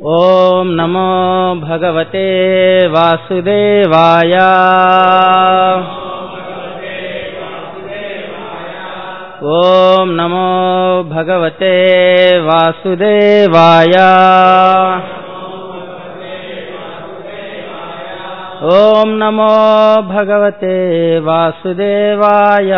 ॐ नमो भगवते वासुदेवाय ॐ नमो भगवते वासुदेवाय ॐ नमो भगवते वासुदेवाय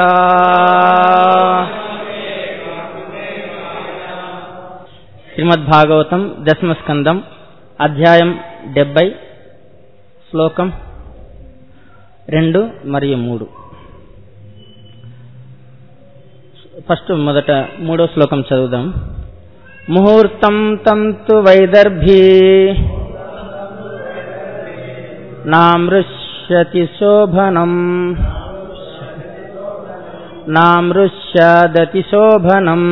శ్రీమద్భాగవతం దశమస్కందం అధ్యాయం డెబ్బై శ్లోకం రెండు మరియు మూడు ఫస్ట్ మొదట మూడో శ్లోకం చదువుదాం ముహూర్తం తంతు వైదర్భీ నామృష్యతి శోభనం నామృష్యదతి శోభనం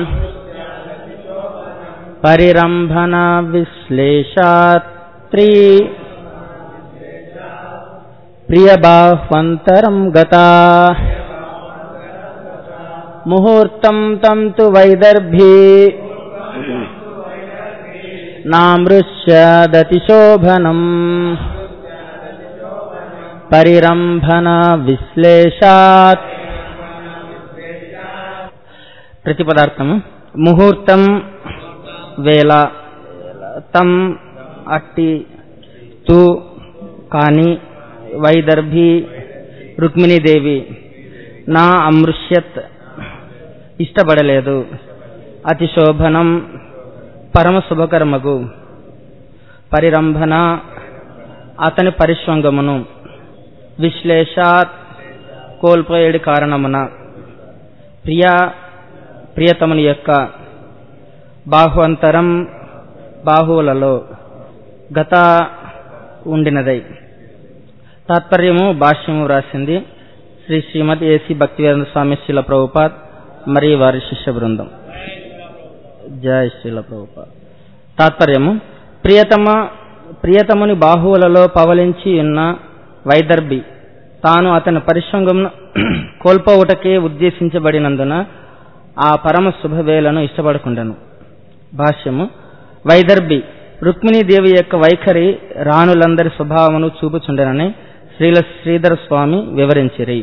పరిరంభన విశ్లేషాత్రి ప్రియబాహ్వంతరం గతా ముహూర్తం తం తు వైదర్భీ నామృష్యదతి శోభనం పరిరంభన విశ్లేషాత్ ప్రతిపదార్థము ముహూర్తం వేళ తం అట్టి తు కాని వైదర్భి రుక్మిణీదేవి నా అమృష్యత్ ఇష్టపడలేదు అతి శోభనం పరమ శుభకర్మగు పరిరంభన అతని పరిశ్వంగమును విశ్లేషాత్ కోల్పోయేడి కారణమున ప్రియా ప్రియతముని యొక్క బాహువంతరం బాహువులలో గత ఉండినదై తాత్పర్యము భాష్యము వ్రాసింది శ్రీ శ్రీమతి ఏసీ భక్తివేంద్ర స్వామి శిల ప్రభుపాద్ మరియు వారి శిష్య బృందం జయ శిల ప్రభుపాద్ తాత్పర్యము ప్రియతమ ప్రియతముని బాహువులలో పవలించి ఉన్న వైదర్భి తాను అతని పరిశ్రమను కోల్పోవుటకే ఉద్దేశించబడినందున ఆ పరమ శుభవేలను ఇష్టపడకుండాను భాష్యము వైదర్భి రుక్మిణీదేవి యొక్క వైఖరి రాణులందరి స్వభావమును చూపుచుండనని శ్రీల శ్రీధర స్వామి వివరించిరి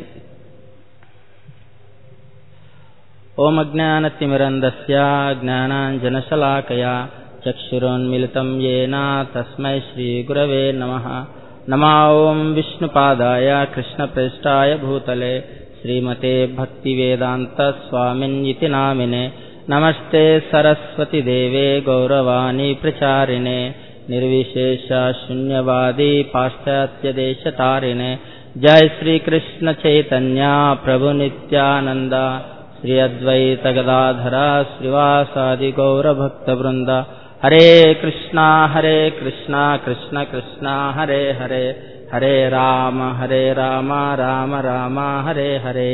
ఓమజ్ఞానతిమిరందస్య జ్ఞానాంజనశలాకయా చక్షురోన్మిళితం ఏన తస్మై శ్రీగురవే నమ నమా ఓం విష్ణుపాదాయ కృష్ణప్రేష్టాయ భూతలే శ్రీమతే భక్తివేదాంత స్వామిన్యితి నామినే నమస్తే సరస్వతి దేవే గౌరవాణి ప్రచారిణే నిర్విశేష శూన్యవాది పాశ్చాత్య దేశ తారిణే జయ శ్రీకృష్ణ చైతన్య ప్రభు నిత్యానంద శ్రీ అద్వైత గదాధర శ్రీవాసాది గౌరభక్త బృంద హరే కృష్ణ హరే కృష్ణ కృష్ణ కృష్ణ హరే హరే హరే రామ హరే రామ రామ రామ హరే హరే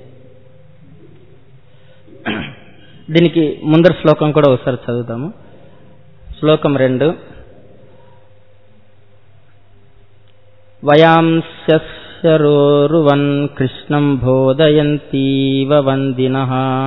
దీనికి ముందర శ్లోకం కూడా ఒకసారి చదువుతాము శ్లోకం రెండు వయాంస్యరోరువన్ కృష్ణం బోధయంతీవ వందిన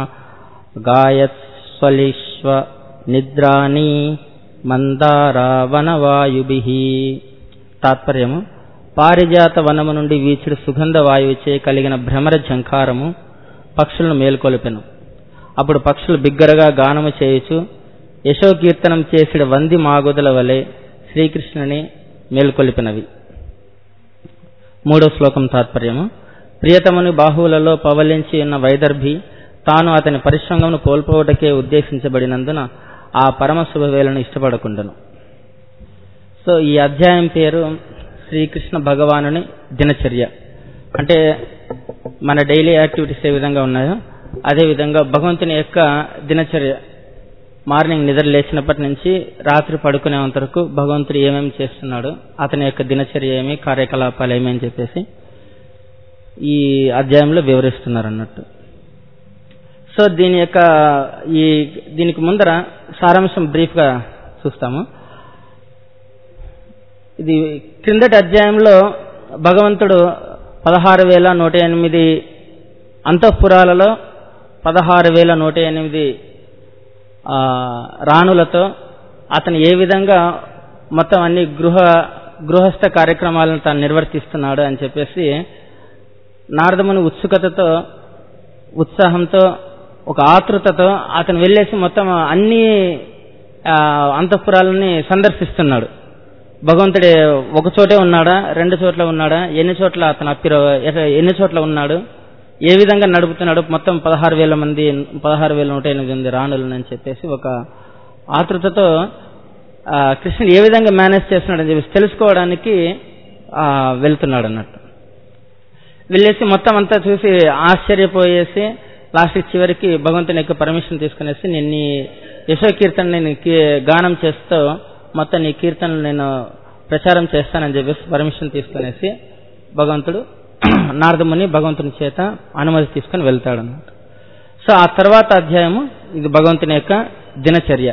గాయత్స్వలిష్వ నిద్రాని మందారావనవాయుభి తాత్పర్యము పారిజాత వనము నుండి వీచుడు సుగంధ వాయువుచే కలిగిన భ్రమర ఝంకారము పక్షులను మేల్కొలిపెను అప్పుడు పక్షులు బిగ్గరగా గానము చేయుచు యశోకీర్తనం చేసిన వంది మాగుదల వలె శ్రీకృష్ణుని మేల్కొలిపినవి మూడో శ్లోకం తాత్పర్యము ప్రియతముని బాహువులలో పవలించి ఉన్న వైదర్భి తాను అతని పరిశ్రమను కోల్పోవటకే ఉద్దేశించబడినందున ఆ పరమ శుభవేలను ఇష్టపడకుండను సో ఈ అధ్యాయం పేరు శ్రీకృష్ణ భగవానుని దినచర్య అంటే మన డైలీ యాక్టివిటీస్ ఏ విధంగా ఉన్నాయో అదేవిధంగా భగవంతుని యొక్క దినచర్య మార్నింగ్ నిద్ర లేచినప్పటి నుంచి రాత్రి పడుకునేంత వరకు భగవంతుడు ఏమేమి చేస్తున్నాడు అతని యొక్క దినచర్య ఏమి కార్యకలాపాలు ఏమి అని చెప్పేసి ఈ అధ్యాయంలో వివరిస్తున్నారు అన్నట్టు సో దీని యొక్క ఈ దీనికి ముందర సారాంశం బ్రీఫ్గా చూస్తాము ఇది క్రిందటి అధ్యాయంలో భగవంతుడు పదహారు వేల నూట ఎనిమిది అంతఃపురాలలో పదహారు వేల నూట ఎనిమిది రాణులతో అతను ఏ విధంగా మొత్తం అన్ని గృహ గృహస్థ కార్యక్రమాలను తాను నిర్వర్తిస్తున్నాడు అని చెప్పేసి నారదముని ఉత్సుకతతో ఉత్సాహంతో ఒక ఆతృతతో అతను వెళ్ళేసి మొత్తం అన్ని ఆ, అంతఃపురాలని సందర్శిస్తున్నాడు భగవంతుడే ఒక చోటే ఉన్నాడా రెండు చోట్ల ఉన్నాడా ఎన్ని చోట్ల అతను అప్పిర ఎట- ఎన్ని చోట్ల ఉన్నాడు ఏ విధంగా నడుపుతున్నాడు మొత్తం పదహారు వేల మంది పదహారు వేల నూట ఎనిమిది మంది రాణులను అని చెప్పేసి ఒక ఆతృతతో ఆ, కృష్ణుడు ఏ విధంగా మేనేజ్ చేస్తున్నాడు అని చెప్పేసి తెలుసుకోవడానికి ఆ, వెళ్తున్నాడు అన్నట్టు వెళ్ళేసి మొత్తం అంతా చూసి ఆశ్చర్యపోయేసి లాస్ట్ చివరికి భగవంతుని యొక్క పర్మిషన్ తీసుకునేసి నేను నీ యశో కీర్తన నేను కీ- గానం చేస్తూ మొత్తం నీ కీర్తనలు నేను ప్రచారం చేస్తానని చెప్పేసి పర్మిషన్ తీసుకునేసి భగవంతుడు నారదముని భగవంతుని చేత అనుమతి తీసుకొని వెళ్తాడు అన్నమాట సో ఆ తర్వాత అధ్యాయము ఇది భగవంతుని యొక్క దినచర్య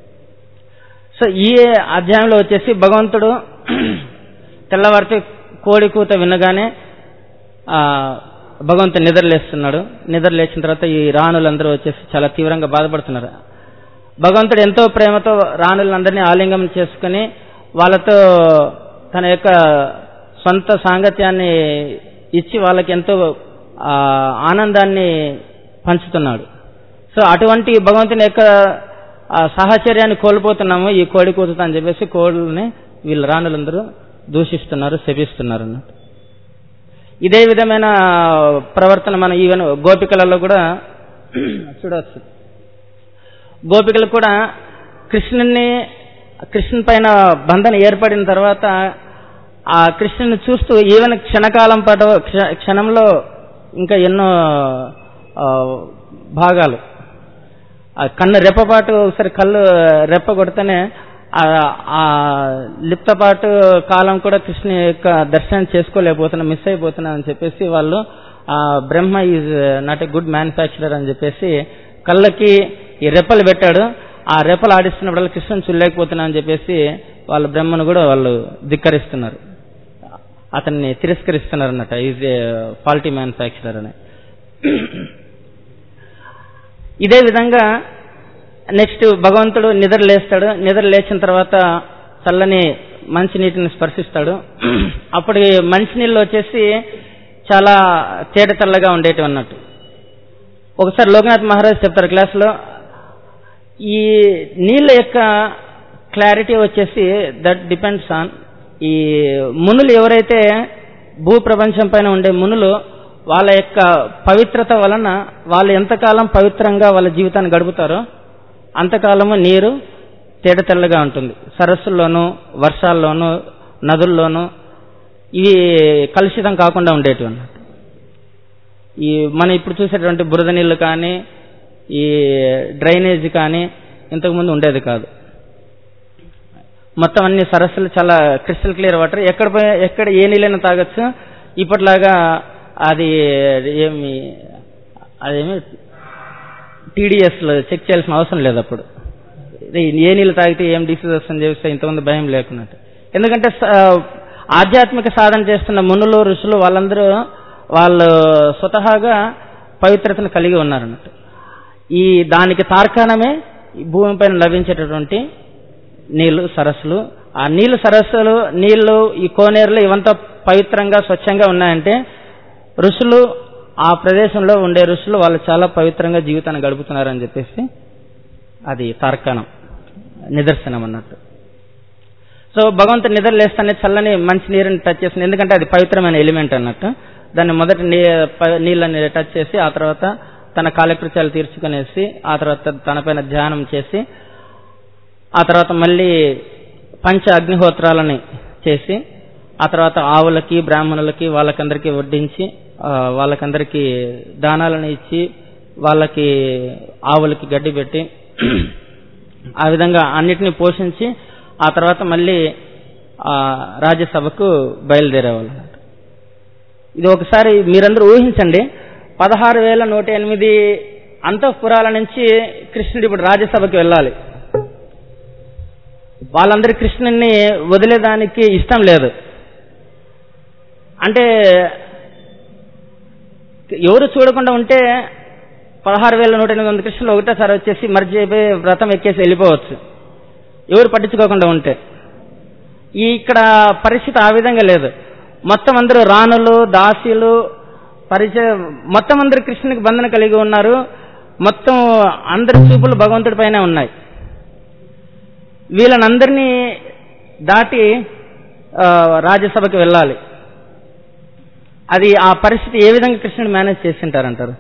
సో ఈ అధ్యాయంలో వచ్చేసి భగవంతుడు తెల్లవారితే కోడి కూత వినగానే ఆ భగవంతుడు నిద్రలేస్తున్నాడు నిద్రలేచిన తర్వాత ఈ రాణులందరూ వచ్చేసి చాలా తీవ్రంగా బాధపడుతున్నారు భగవంతుడు ఎంతో ప్రేమతో రాణులందరినీ ఆలింగనం చేసుకుని వాళ్ళతో తన యొక్క సొంత సాంగత్యాన్ని ఇచ్చి వాళ్ళకి ఎంతో ఆ, ఆనందాన్ని పంచుతున్నాడు సో అటువంటి భగవంతుని యొక్క ఆ, సాహచర్యాన్ని కోల్పోతున్నాము ఈ కోడి కూతుతా అని చెప్పేసి కోడుల్ని వీళ్ళ రాణులందరూ దూషిస్తున్నారు శపిస్తున్నారు అన్నట్టు ఇదే విధమైన ప్రవర్తన మనం ఈవెన్ గోపికలలో కూడా చూడవచ్చు గోపికలు కూడా కృష్ణుని కృష్ణుని పైన బంధన ఏర్పడిన తర్వాత ఆ కృష్ణుని చూస్తూ ఈవెన్ క్షణకాలం పాటు క్ష- క్షణంలో ఇంకా ఎన్నో ఆ, భాగాలు ఆ కన్ను రెప్పపాటు ఒకసారి కళ్ళు రెప్ప కొడితేనే ఆ ఆ లిప్తపాటు కాలం కూడా కృష్ణ యొక్క దర్శనం చేసుకోలేకపోతున్నా మిస్ అయిపోతున్నా అని చెప్పేసి వాళ్ళు ఆ Brahma is not a good manufacturer అని చెప్పేసి కళ్ళకి ఈ రెప్పలు పెట్టాడు ఆ రెప్పలు ఆడిస్తున్నప్పుడు కృష్ణను చూడలేకపోతున్నా అని చెప్పేసి వాళ్ళ బ్రహ్మను కూడా వాళ్ళు ధిక్కరిస్తున్నారు అతన్ని తిరస్కరిస్తున్నారు అన్నట్టు ఈజ్ ఏ ఫాల్టీ మ్యానుఫ్యాక్చరర్ అని ఇదే విధంగా నెక్స్ట్ భగవంతుడు నిద్ర లేస్తాడు నిద్ర లేచిన తర్వాత చల్లని మంచినీటిని స్పర్శిస్తాడు అప్పుడు ఈ మంచినీళ్ళు వచ్చేసి చాలా తేట తెల్లగా ఉండేటివి అన్నట్టు ఒకసారి లోకనాథ్ మహారాజ్ చెప్తారు క్లాస్లో ఈ నీళ్ళ యొక్క క్లారిటీ వచ్చేసి దట్ డిపెండ్స్ ఆన్ ఈ మునులు ఎవరైతే భూ ప్రపంచం పైన ఉండే మునులు వాళ్ళ యొక్క పవిత్రత వలన వాళ్ళు ఎంతకాలం పవిత్రంగా వాళ్ళ జీవితాన్ని గడుపుతారో అంతకాలము నీరు తేట తెల్లగా ఉంటుంది సరస్సుల్లోనూ వర్షాల్లోనూ నదుల్లోనూ ఇవి కలుషితం కాకుండా ఉండేటివి అన్నట్టు ఈ మనం ఇప్పుడు చూసేటువంటి బురద నీళ్లు కానీ ఈ డ్రైనేజ్ కానీ ఇంతకుముందు ఉండేది కాదు మొత్తం అన్ని సరస్సులు చాలా క్రిస్టల్ క్లియర్ వాటర్ ఎక్కడ పోయి ఎక్కడ ఏ నీళ్ళైనా తాగొచ్చు ఇప్పటిలాగా అది ఏమి అదేమి టీడీఎస్లో చెక్ చేయాల్సిన అవసరం లేదు అప్పుడు ఇది ఏ నీళ్ళు తాగితే ఏం డిసీజ్ వస్తుందని చెప్పేసి ఇంతకుముందు భయం లేకున్నట్టు ఎందుకంటే స- ఆధ్యాత్మిక సాధన చేస్తున్న మునులు ఋషులు వాళ్ళందరూ వాళ్ళు స్వతహాగా పవిత్రతను కలిగి ఉన్నారన్నట్టు ఈ దానికి తార్కాణమే ఈ భూమిపైన లభించేటటువంటి నీళ్లు సరస్సులు ఆ నీళ్లు సరస్సులు నీళ్లు ఈ కోనేరులు ఇవంతా పవిత్రంగా స్వచ్ఛంగా ఉన్నాయంటే ఋషులు ఆ ప్రదేశంలో ఉండే ఋషులు వాళ్ళు చాలా పవిత్రంగా జీవితాన్ని గడుపుతున్నారని చెప్పేసి అది తార్కాణం నిదర్శనం అన్నట్టు సో భగవంతుడు నిద్ర లేస్తానే చల్లని మంచి నీరుని టచ్ చేస్తుంది ఎందుకంటే అది పవిత్రమైన ఎలిమెంట్ అన్నట్టు దాన్ని మొదట నీ ప- నీళ్ళని టచ్ చేసి ఆ తర్వాత తన కాలకృత్యాలు తీర్చుకునేసి ఆ తర్వాత తనపైన ధ్యానం చేసి ఆ తర్వాత మళ్ళీ పంచ అగ్నిహోత్రాలని చేసి ఆ తర్వాత ఆవులకి బ్రాహ్మణులకి వాళ్ళకందరికీ వడ్డించి ఆ, వాళ్ళకందరికీ దానాలను ఇచ్చి వాళ్ళకి ఆవులకి గడ్డి పెట్టి ఆ విధంగా అన్నిటిని పోషించి ఆ తర్వాత మళ్ళీ ఆ రాజ్యసభకు బయలుదేరేవాళ్ళు ఇది ఒకసారి మీరందరూ ఊహించండి పదహారు వేల నూట ఎనిమిది అంతఃపురాల నుంచి కృష్ణుడు ఇప్పుడు రాజ్యసభకి వెళ్ళాలి వాళ్ళందరి కృష్ణుని వదిలేదానికి ఇష్టం లేదు అంటే ఎవరు చూడకుండా ఉంటే పదహారు వేల నూట ఎనిమిది మంది కృష్ణులు ఒకటేసారి వచ్చేసి మర్చి అయిపోయి వ్రతం ఎక్కేసి వెళ్ళిపోవచ్చు ఎవరు పట్టించుకోకుండా ఉంటే ఈ ఇక్కడ పరిస్థితి ఆ విధంగా లేదు మొత్తం అందరూ రాణులు దాసీలు పరిచయ మొత్తం అందరూ కృష్ణునికి బంధన కలిగి ఉన్నారు మొత్తం అందరి చూపులు భగవంతుడి పైనే ఉన్నాయి వీళ్ళనందరినీ దాటి ఆ, రాజ్యసభకి వెళ్ళాలి అది ఆ పరిస్థితి ఏ విధంగా కృష్ణుడు మేనేజ్ చేసింటారంటారు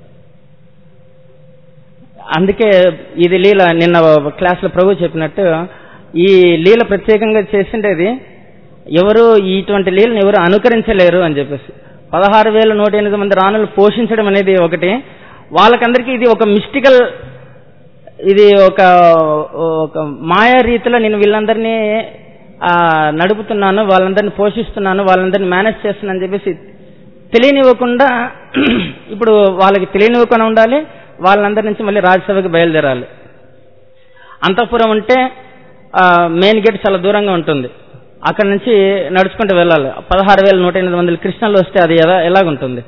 అందుకే ఇది లీల నిన్న క్లాస్లో ప్రభు చెప్పినట్టు ఈ లీల ప్రత్యేకంగా చేసిండేది ఎవరు ఇటువంటి లీలను ఎవరు అనుకరించలేరు అని చెప్పేసి పదహారు వేల నూట ఎనిమిది మంది రాణులు పోషించడం అనేది ఒకటి వాళ్ళకందరికీ ఇది ఒక మిస్టికల్ ఇది ఒక ఒక మాయా రీతిలో నేను వీళ్ళందరినీ ఆ, నడుపుతున్నాను వాళ్ళందరినీ పోషిస్తున్నాను వాళ్ళందరినీ మేనేజ్ చేస్తున్నాను అని చెప్పేసి తెలియనివ్వకుండా ఇప్పుడు వాళ్ళకి తెలియనివ్వకుండా ఉండాలి వాళ్ళందరి నుంచి మళ్ళీ రాజ్యసభకి బయలుదేరాలి అంతఃపురం ఉంటే మెయిన్ గేట్ చాలా దూరంగా ఉంటుంది అక్కడ నుంచి నడుచుకుంటూ వెళ్ళాలి పదహారు వేల నూట ఎనిమిది మంది కృష్ణలు వస్తే అది ఎలా ఎలాగుంటుంది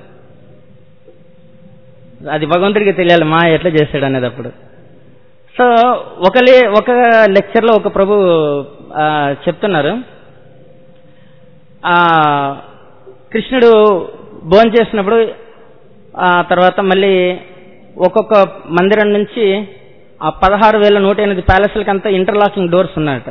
అది భగవంతుడికి తెలియాలి మా ఎట్లా చేశాడు అనేది అప్పుడు సో ఒక లే ఒక లెక్చర్లో ఒక ప్రభు ఆ, చెప్తున్నారు ఆ, కృష్ణుడు భోజనం చేసినప్పుడు ఆ తర్వాత మళ్ళీ ఒక్కొక్క మందిరం నుంచి ఆ పదహారు వేల నూట ఎనిమిది ప్యాలెస్లకి అంతా ఇంటర్లాకింగ్ డోర్స్ ఉన్నాయట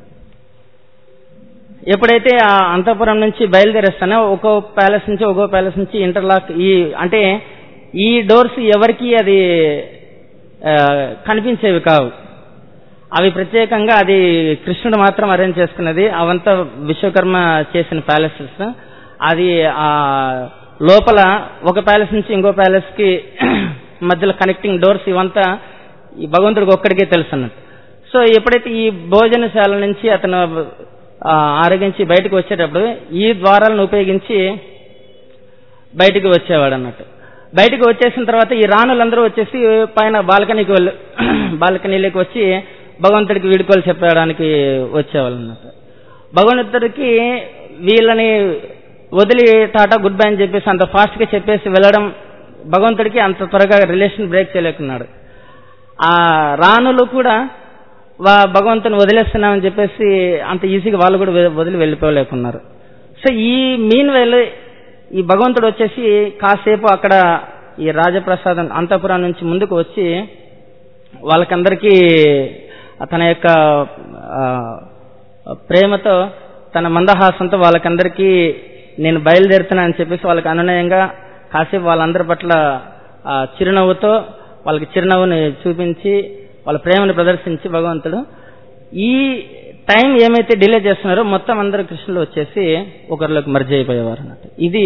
ఎప్పుడైతే ఆ అంతఃపురం నుంచి బయలుదేరేస్తానో ఒక్కో ప్యాలెస్ నుంచి ఒక్కో ప్యాలెస్ నుంచి ఇంటర్లాక్ ఈ అంటే ఈ డోర్స్ ఎవరికి అది ఆ, కనిపించేవి కావు అవి ప్రత్యేకంగా అది కృష్ణుడు మాత్రం అరేంజ్ చేసుకున్నది అవంతా విశ్వకర్మ చేసిన ప్యాలెసెస్ అది ఆ లోపల ఒక ప్యాలెస్ నుంచి ఇంకో ప్యాలెస్ కి మధ్యలో కనెక్టింగ్ డోర్స్ ఇవంతా ఈ భగవంతుడికి ఒక్కడికే తెలుసు అన్నట్టు సో ఎప్పుడైతే ఈ భోజనశాల నుంచి అతను ఆ, ఆరగించి బయటకు వచ్చేటప్పుడు ఈ ద్వారాలను ఉపయోగించి బయటికి వచ్చేవాడు అన్నట్టు బయటికి వచ్చేసిన తర్వాత ఈ రాణులందరూ వచ్చేసి పైన బాల్కనీకి వెళ్ళి బాల్కనీలోకి వచ్చి భగవంతుడికి వీడుకోలు చెప్పడానికి వచ్చేవాళ్ళు అన్నట్టు భగవంతుడికి వీళ్ళని వదిలి టాటా గుడ్ బై అని చెప్పేసి అంత ఫాస్ట్ గా చెప్పేసి వెళ్ళడం భగవంతుడికి అంత త్వరగా రిలేషన్ బ్రేక్ చేయలేకున్నాడు ఆ రాణులు కూడా వా- భగవంతుని వదిలేస్తున్నామని చెప్పేసి అంత ఈజీగా వాళ్ళు కూడా వె- వదిలి వెళ్ళిపోలేకున్నారు సో ఈ మీన్ వేళ ఈ భగవంతుడు వచ్చేసి కాసేపు అక్కడ ఈ రాజప్రసాదం అంతపురం నుంచి ముందుకు వచ్చి వాళ్ళకందరికీ తన యొక్క ఆ, ప్రేమతో తన మందహాసంతో వాళ్ళకందరికీ నేను బయలుదేరుతున్నా అని చెప్పేసి వాళ్ళకి అనునయంగా కాసేపు వాళ్ళందరి పట్ల ఆ, చిరునవ్వుతో వాళ్ళకి చిరునవ్వుని చూపించి వాళ్ళ ప్రేమను ప్రదర్శించి భగవంతుడు ఈ టైం ఏమైతే డిలే చేస్తున్నారో మొత్తం అందరు కృష్ణులు వచ్చేసి ఒకరిలోకి మర్జీ అయిపోయేవారు అన్నట్టు ఇది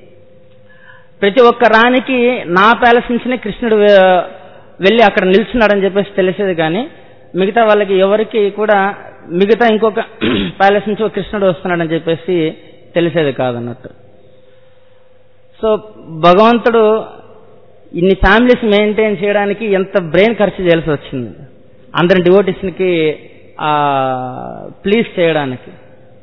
ప్రతి ఒక్క రాణికి నా ప్యాలెస్ నుంచినే కృష్ణుడు వే- వెళ్ళి అక్కడ నిల్చున్నాడని చెప్పేసి తెలిసేది కానీ మిగతా వాళ్ళకి ఎవరికి కూడా మిగతా ఇంకొక ప్యాలెస్ నుంచి ఒక కృష్ణుడు వస్తున్నాడని చెప్పేసి తెలిసేది కాదన్నట్టు సో భగవంతుడు ఇన్ని ఫ్యామిలీస్ మెయింటైన్ చేయడానికి ఎంత బ్రెయిన్ ఖర్చు చేయాల్సి వచ్చింది అందరి డివోటీస్కి ప్లీజ్ చేయడానికి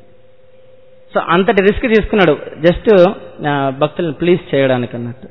సో అంతటి రిస్క్ తీసుకున్నాడు జస్ట్ భక్తులను ప్లీజ్ చేయడానికి అన్నట్టు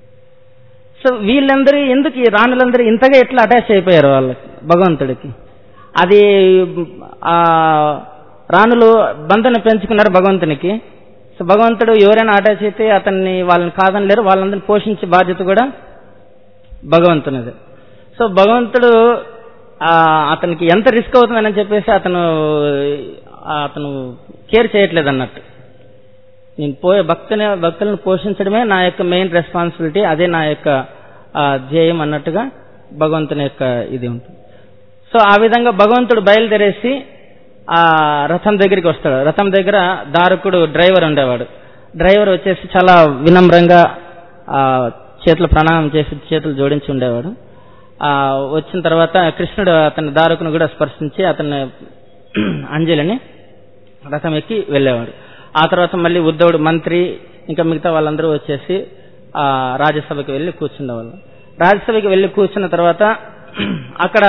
సో వీళ్ళందరూ ఎందుకు ఈ రాణులందరూ ఇంతగా ఎట్లా అటాచ్ అయిపోయారు వాళ్ళకి భగవంతుడికి అది ఆ రాణులు బంధన పెంచుకున్నారు భగవంతునికి సో భగవంతుడు ఎవరైనా అటాచ్ అయితే అతన్ని వాళ్ళని కాదనలేరు వాళ్ళందరిని పోషించే బాధ్యత కూడా భగవంతునిది సో భగవంతుడు ఆ, అతనికి ఎంత రిస్క్ అవుతుందని చెప్పేసి అతను ఆ, అతను కేర్ చేయట్లేదు అన్నట్టు నేను పోయే భక్తుని భక్తులను పోషించడమే నా యొక్క మెయిన్ రెస్పాన్సిబిలిటీ అదే నా యొక్క ఆ, ధ్యేయం అన్నట్టుగా భగవంతుని యొక్క ఇది ఉంటుంది సో ఆ విధంగా భగవంతుడు బయలుదేరేసి ఆ రథం దగ్గరికి వస్తాడు రథం దగ్గర దారుకుడు డ్రైవర్ ఉండేవాడు డ్రైవర్ వచ్చేసి చాలా వినమ్రంగా ఆ చేతులు ప్రణామం చేసి చేతులు జోడించి ఉండేవాడు ఆ వచ్చిన తర్వాత కృష్ణుడు అతని దారుకును కూడా స్పర్శించి అతన్ని అంజలిని రథం ఎక్కి వెళ్ళేవాడు ఆ తర్వాత మళ్ళీ ఉద్ధవుడు మంత్రి ఇంకా మిగతా వాళ్ళందరూ వచ్చేసి ఆ రాజ్యసభకి వెళ్ళి కూర్చుండేవాళ్ళు రాజ్యసభకి వెళ్ళి కూర్చున్న తర్వాత అక్కడ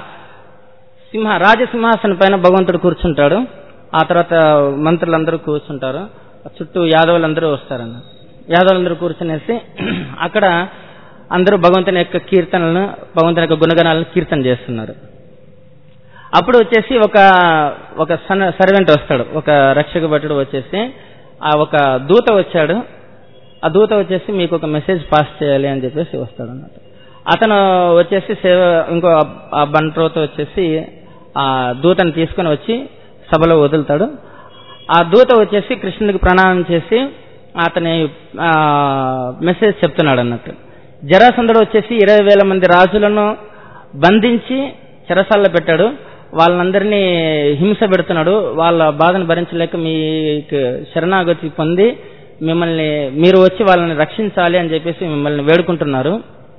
సింహ రాజసింహాసనం పైన భగవంతుడు కూర్చుంటాడు ఆ తర్వాత మంత్రులందరూ కూర్చుంటారు చుట్టూ యాదవులందరూ వస్తారన్న యాదవులందరూ కూర్చునేసి అక్కడ అందరూ భగవంతుని యొక్క కీర్తనలను భగవంతుని యొక్క గుణగణాలను కీర్తన చేస్తున్నారు అప్పుడు వచ్చేసి ఒక ఒక సర్వెంట్ వస్తాడు ఒక రక్షక భటుడు వచ్చేసి ఆ ఒక దూత వచ్చాడు ఆ దూత వచ్చేసి మీకు ఒక మెసేజ్ పాస్ చేయాలి అని చెప్పేసి వస్తాడు అన్నమాట అతను వచ్చేసి సేవ ఇంకో ఆ బంట్రోతో వచ్చేసి ఆ దూతను తీసుకొని వచ్చి సభలో వదులుతాడు ఆ దూత వచ్చేసి కృష్ణుడికి ప్రణామం చేసి అతని ఆ, మెసేజ్ చెప్తున్నాడు అన్నట్టు జరాసంధుడు వచ్చేసి ఇరవై వేల మంది రాజులను బంధించి చెరసాల్లో పెట్టాడు వాళ్ళందరినీ హింస పెడుతున్నాడు వాళ్ళ బాధను భరించలేక మీకు శరణాగతి పొంది మిమ్మల్ని మీరు వచ్చి వాళ్ళని రక్షించాలి అని చెప్పేసి మిమ్మల్ని వేడుకుంటున్నారు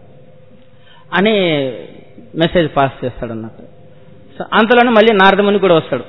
అని మెసేజ్ పాస్ చేస్తాడు అన్నట్టు సో అంతలోనే మళ్ళీ నారదముని కూడా వస్తాడు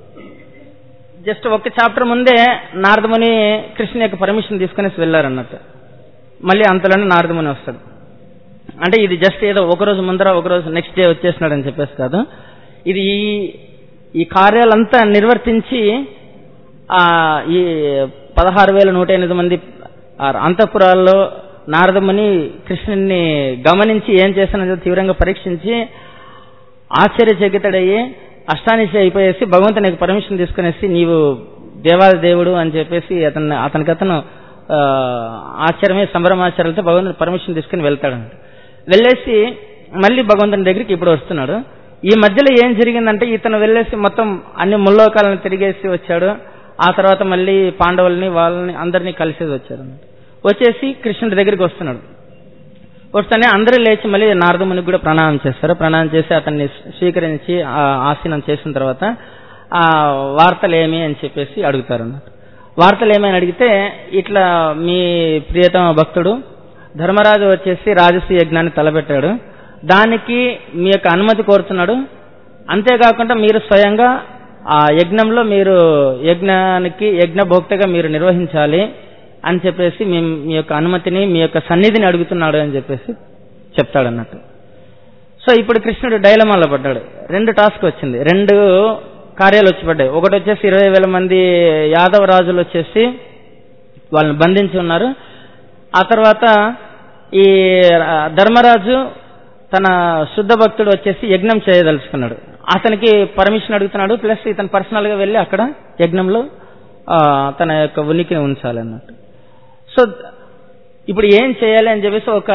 జస్ట్ ఒక చాప్టర్ ముందే నారదముని కృష్ణ యొక్క పర్మిషన్ తీసుకునేసి వెళ్ళారు అన్నట్టు మళ్ళీ అంతలోనే నారదముని వస్తాడు అంటే ఇది జస్ట్ ఏదో ఒక రోజు ముందర ఒక రోజు నెక్స్ట్ డే వచ్చేసినాడు అని చెప్పేసి కాదు ఇది ఈ ఈ కార్యాలంతా నిర్వర్తించి ఆ ఈ పదహారు వేల నూట ఎనిమిది మంది ఆ అంతఃపురాల్లో నారదముని కృష్ణుని గమనించి ఏం చేస్తానో తీవ్రంగా పరీక్షించి ఆశ్చర్యచకితుడయ్యి అష్టానిశ అయిపోయేసి భగవంతుని యొక్క పర్మిషన్ తీసుకునేసి నీవు దేవాది దేవుడు అని చెప్పేసి అతను అతనికి అతను ఆ, ఆశ్చర్యమే సంభ్రమాచారాలతో భగవంతుని పర్మిషన్ తీసుకుని వెళ్తాడు వెళ్ళేసి మళ్ళీ భగవంతుని దగ్గరికి ఇప్పుడు వస్తున్నాడు ఈ మధ్యలో ఏం జరిగిందంటే ఇతను వెళ్ళేసి మొత్తం అన్ని ముల్లోకాలను తిరిగేసి వచ్చాడు ఆ తర్వాత మళ్ళీ పాండవుల్ని వాళ్ళని అందరినీ కలిసేది వచ్చాడు వచ్చేసి కృష్ణుడి దగ్గరికి వస్తున్నాడు వస్తేనే అందరూ లేచి మళ్ళీ నారదమునికి కూడా ప్రణామం చేస్తారు ప్రణామం చేసి అతన్ని స్వీకరించి ఆ ఆసీనం చేసిన తర్వాత ఆ వార్తలు ఏమి అని చెప్పేసి అడుగుతారు అన్నమాట వార్తలు ఏమని అడిగితే ఇట్లా మీ ప్రియతమ భక్తుడు ధర్మరాజు వచ్చేసి రాజసీ యజ్ఞాన్ని తలపెట్టాడు దానికి మీ యొక్క అనుమతి కోరుతున్నాడు అంతేకాకుండా మీరు స్వయంగా ఆ యజ్ఞంలో మీరు యజ్ఞానికి యజ్ఞభోక్తగా మీరు నిర్వహించాలి అని చెప్పేసి మీ మీ యొక్క అనుమతిని మీ యొక్క సన్నిధిని అడుగుతున్నాడు అని చెప్పేసి చెప్తాడు అన్నట్టు సో ఇప్పుడు కృష్ణుడు డైలమాలో పడ్డాడు రెండు టాస్క్ వచ్చింది రెండు కార్యాలు వచ్చి పడ్డాయి ఒకటి వచ్చేసి ఇరవై వేల మంది యాదవ రాజులు వచ్చేసి వాళ్ళని బంధించి ఉన్నారు ఆ తర్వాత ఈ ఆ, ధర్మరాజు తన శుద్ధ భక్తుడు వచ్చేసి యజ్ఞం చేయదలుచుకున్నాడు అతనికి పర్మిషన్ అడుగుతున్నాడు ప్లస్ ఇతను పర్సనల్ గా వెళ్ళి అక్కడ యజ్ఞంలో ఆ, తన యొక్క ఉనికిని ఉంచాలన్నట్టు సో ఇప్పుడు ఏం చేయాలి అని చెప్పేసి ఒక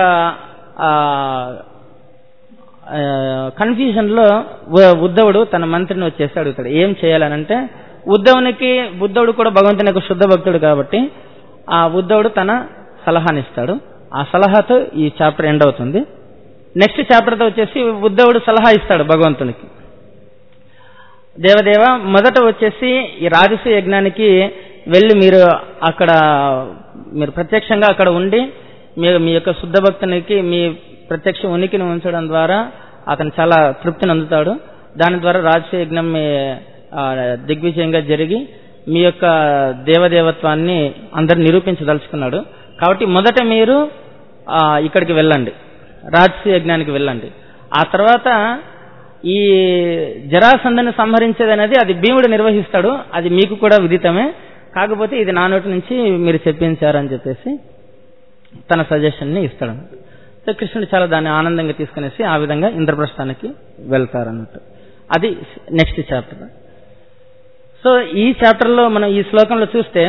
కన్ఫ్యూజన్ లో ఉ- ఉద్ధవుడు తన మంత్రిని వచ్చేసి అడుగుతాడు ఏం చేయాలనంటే ఉద్ధవునికి ఉద్ధవుడు కూడా భగవంతుని యొక్క శుద్ధ భక్తుడు కాబట్టి ఆ ఉద్ధవుడు తన సలహానిస్తాడు ఆ సలహాతో ఈ చాప్టర్ ఎండ్ అవుతుంది నెక్స్ట్ చాప్టర్తో వచ్చేసి ఉద్ధవుడు సలహా ఇస్తాడు భగవంతునికి దేవదేవ మొదట వచ్చేసి ఈ రాజస యజ్ఞానికి వెళ్ళి మీరు అక్కడ మీరు ప్రత్యక్షంగా అక్కడ ఉండి మీ మీ యొక్క శుద్ధ భక్తునికి మీ ప్రత్యక్ష ఉనికిని ఉంచడం ద్వారా అతను చాలా తృప్తిని అందుతాడు దాని ద్వారా రాజస యజ్ఞం మీ, ఆ, దిగ్విజయంగా జరిగి మీ యొక్క దేవదేవత్వాన్ని అందరు నిరూపించదలుచుకున్నాడు కాబట్టి మొదట మీరు ఆ, ఇక్కడికి వెళ్ళండి రాజస యజ్ఞానికి వెళ్ళండి ఆ తర్వాత ఈ జరాసంధని సంహరించేది అనేది అది భీముడు నిర్వహిస్తాడు అది మీకు కూడా విదితమే కాకపోతే ఇది నా నోటి నుంచి మీరు చెప్పించారని చెప్పేసి తన సజెషన్ ని ఇస్తాడు సో కృష్ణుడు చాలా దాన్ని ఆనందంగా తీసుకునేసి ఆ విధంగా ఇంద్రప్రస్థానికి వెళ్తారన్నట్టు అది నెక్స్ట్ చాప్టర్ సో ఈ చాప్టర్ లో మనం ఈ శ్లోకంలో చూస్తే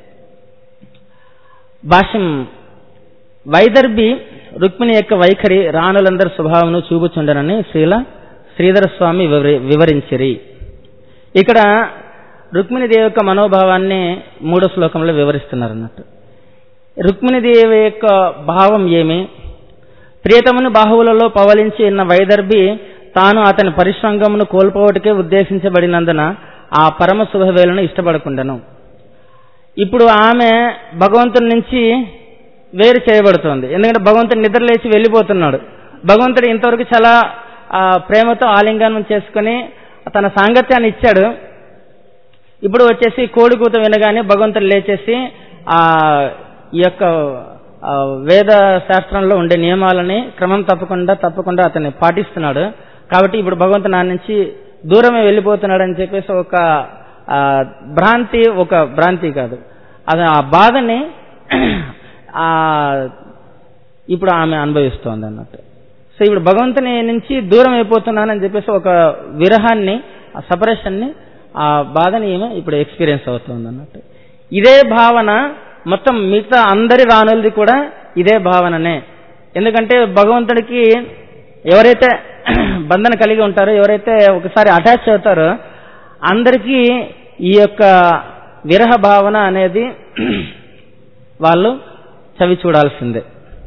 భాష్యం వైదర్భి రుక్మిణి యొక్క వైఖరి రాణులందరి స్వభావమును చూపుచుండనని శ్రీల శ్రీధర స్వామి వివరి- వివరించిరి ఇక్కడ రుక్మిణిదేవి యొక్క మనోభావాన్ని మూడో శ్లోకంలో వివరిస్తున్నారు అన్నట్టు రుక్మిణిదేవి యొక్క భావం ఏమి ప్రియతముని బాహువులలో పవలించి ఉన్న వైదర్భి తాను అతని పరిశ్రంగమును కోల్పోవటకే ఉద్దేశించబడినందున ఆ పరమ శుభవేలను ఇష్టపడకుండాను ఇప్పుడు ఆమె భగవంతుని నుంచి వేరు చేయబడుతోంది ఎందుకంటే భగవంతుడు నిద్రలేచి వెళ్ళిపోతున్నాడు భగవంతుడు ఇంతవరకు చాలా ఆ, ప్రేమతో ఆలింగనం చేసుకుని తన సాంగత్యాన్ని ఇచ్చాడు ఇప్పుడు వచ్చేసి కోడి కూత వినగానే భగవంతుడు లేచేసి ఆ ఈ యొక్క ఆ, వేద శాస్త్రంలో ఉండే నియమాలని క్రమం తప్పకుండా తప్పకుండా అతన్ని పాటిస్తున్నాడు కాబట్టి ఇప్పుడు భగవంతుడు నా నుంచి దూరమే వెళ్ళిపోతున్నాడు అని చెప్పేసి ఒక ఆ, భ్రాంతి ఒక భ్రాంతి కాదు అది ఆ బాధని ఆ ఇప్పుడు ఆమె అనుభవిస్తోంది అన్నట్టు సో ఇప్పుడు భగవంతుని నుంచి దూరం అయిపోతున్నానని చెప్పేసి ఒక విరహాన్ని ఆ సపరేషన్ని ఆ బాధని ఏమో ఇప్పుడు ఎక్స్పీరియన్స్ అవుతుంది అన్నట్టు ఇదే భావన మొత్తం మిగతా అందరి రానులది కూడా ఇదే భావననే ఎందుకంటే భగవంతుడికి ఎవరైతే బంధన కలిగి ఉంటారో ఎవరైతే ఒకసారి అటాచ్ అవుతారో అందరికీ ఈ యొక్క విరహ భావన అనేది వాళ్ళు చవి చూడాల్సిందే